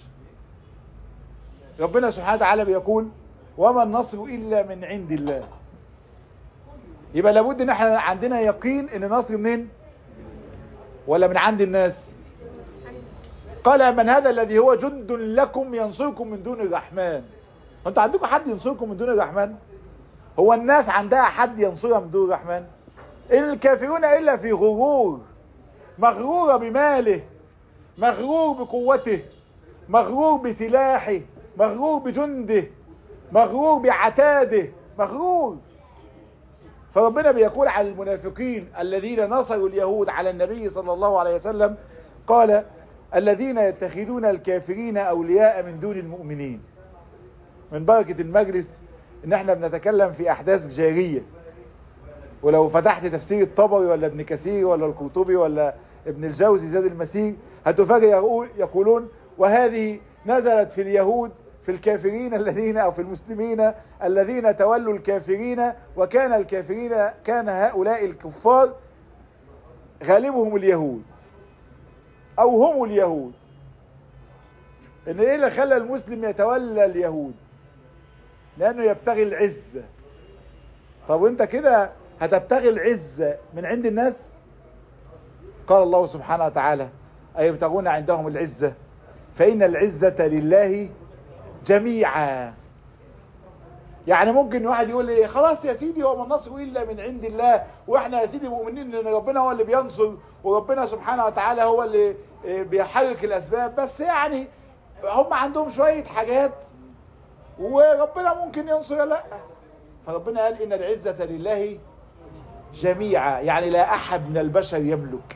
ربنا سبحانه وتعالى بيقول وما النصر الا من عند الله يبقى لابد ان احنا عندنا يقين ان النصر منين ولا من عند الناس قال من هذا الذي هو جند لكم ينصركم من دون الرحمن انت عندكم حد ينصركم من دون الرحمن هو الناس عندها حد ينصرها من دون الرحمن الكافرون الا في غرور مغرور بماله مغرور بقوته مغرور بسلاحه مغرور بجنده مغرور بعتاده مغرور فربنا بيقول على المنافقين الذين نصروا اليهود على النبي صلى الله عليه وسلم قال الذين يتخذون الكافرين أولياء من دون المؤمنين من بركة المجلس ان احنا بنتكلم في احداث جارية ولو فتحت تفسير الطبري ولا ابن كثير ولا القرطبي ولا ابن الجوزي زاد المسير هتفاجئ يقول يقولون وهذه نزلت في اليهود في الكافرين الذين او في المسلمين الذين تولوا الكافرين وكان الكافرين كان هؤلاء الكفار غالبهم اليهود او هم اليهود ان ايه اللي خلى المسلم يتولى اليهود لانه يبتغي العزة طب وانت كده هتبتغي العزة من عند الناس قال الله سبحانه وتعالى أيبتغون عندهم العزة فإن العزة لله جميعا يعني ممكن واحد يقول لي خلاص يا سيدي هو ما النصر إلا من عند الله وإحنا يا سيدي مؤمنين إن ربنا هو اللي بينصر وربنا سبحانه وتعالى هو اللي بيحرك الأسباب بس يعني هم عندهم شوية حاجات وربنا ممكن ينصر لا فربنا قال إن العزة لله جميعا يعني لا أحد من البشر يملك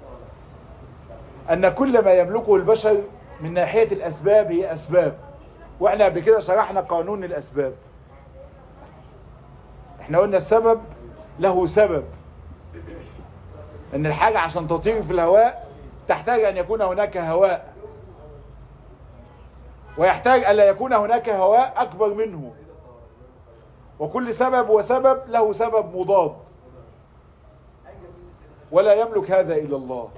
أن كل ما يملكه البشر من ناحية الأسباب هي أسباب وإحنا قبل كده شرحنا قانون الأسباب إحنا قلنا السبب له سبب أن الحاجة عشان تطير في الهواء تحتاج أن يكون هناك هواء ويحتاج ألا يكون هناك هواء أكبر منه وكل سبب وسبب له سبب مضاد ولا يملك هذا إلا الله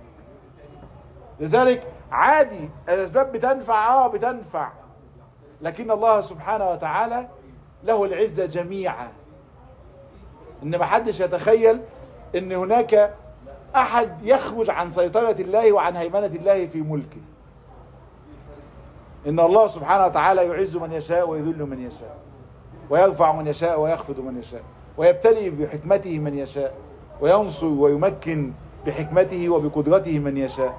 لذلك عادي الأسباب بتنفع اه بتنفع لكن الله سبحانه وتعالى له العزة جميعا ان ما حدش يتخيل ان هناك احد يخرج عن سيطرة الله وعن هيمنة الله في ملكه ان الله سبحانه وتعالى يعز من يشاء ويذل من يشاء ويرفع من يشاء ويخفض من يشاء ويبتلي بحكمته من يشاء وينصر ويمكن بحكمته وبقدرته من يشاء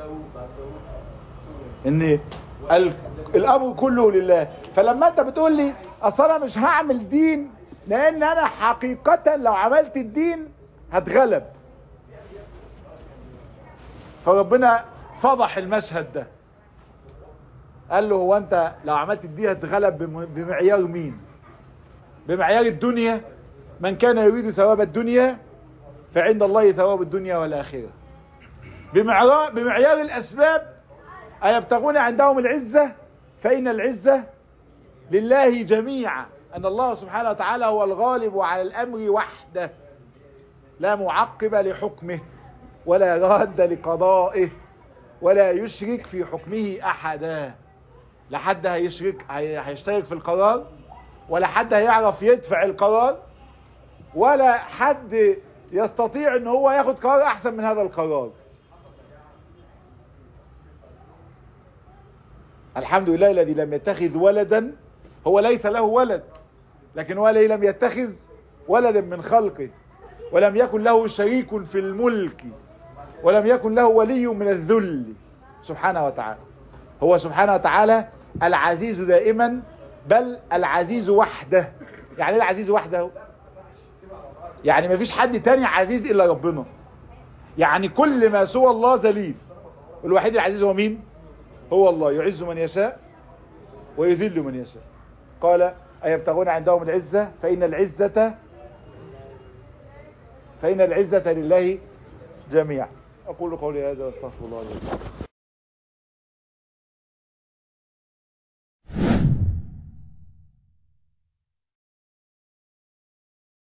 ان الامر كله لله فلما انت بتقول لي اصل انا مش هعمل دين لان انا حقيقة لو عملت الدين هتغلب فربنا فضح المشهد ده قال له هو انت لو عملت الدين هتغلب بمعيار مين بمعيار الدنيا من كان يريد ثواب الدنيا فعند الله ثواب الدنيا والآخرة بمعيار, بمعيار الأسباب أيبتغون عندهم العزة فإن العزة لله جميعا أن الله سبحانه وتعالى هو الغالب على الأمر وحده لا معقب لحكمه ولا راد لقضائه ولا يشرك في حكمه أحدا لا حد هيشرك هي- هيشترك في القرار ولا حد هيعرف يدفع القرار ولا حد يستطيع ان هو ياخد قرار احسن من هذا القرار الحمد لله الذي لم يتخذ ولدا هو ليس له ولد لكن هو الذي لم يتخذ ولدا من خلقه ولم يكن له شريك في الملك ولم يكن له ولي من الذل سبحانه وتعالى هو سبحانه وتعالى العزيز دائما بل العزيز وحده يعني ايه العزيز وحده يعني ما فيش حد تاني عزيز الا ربنا يعني كل ما سوى الله ذليل الوحيد العزيز هو مين هو الله يعز من يشاء ويذل من يشاء قال أيبتغون عندهم العزة فإن العزة فإن العزة لله جميعا أقول قولي هذا واستغفر الله لي ولكم.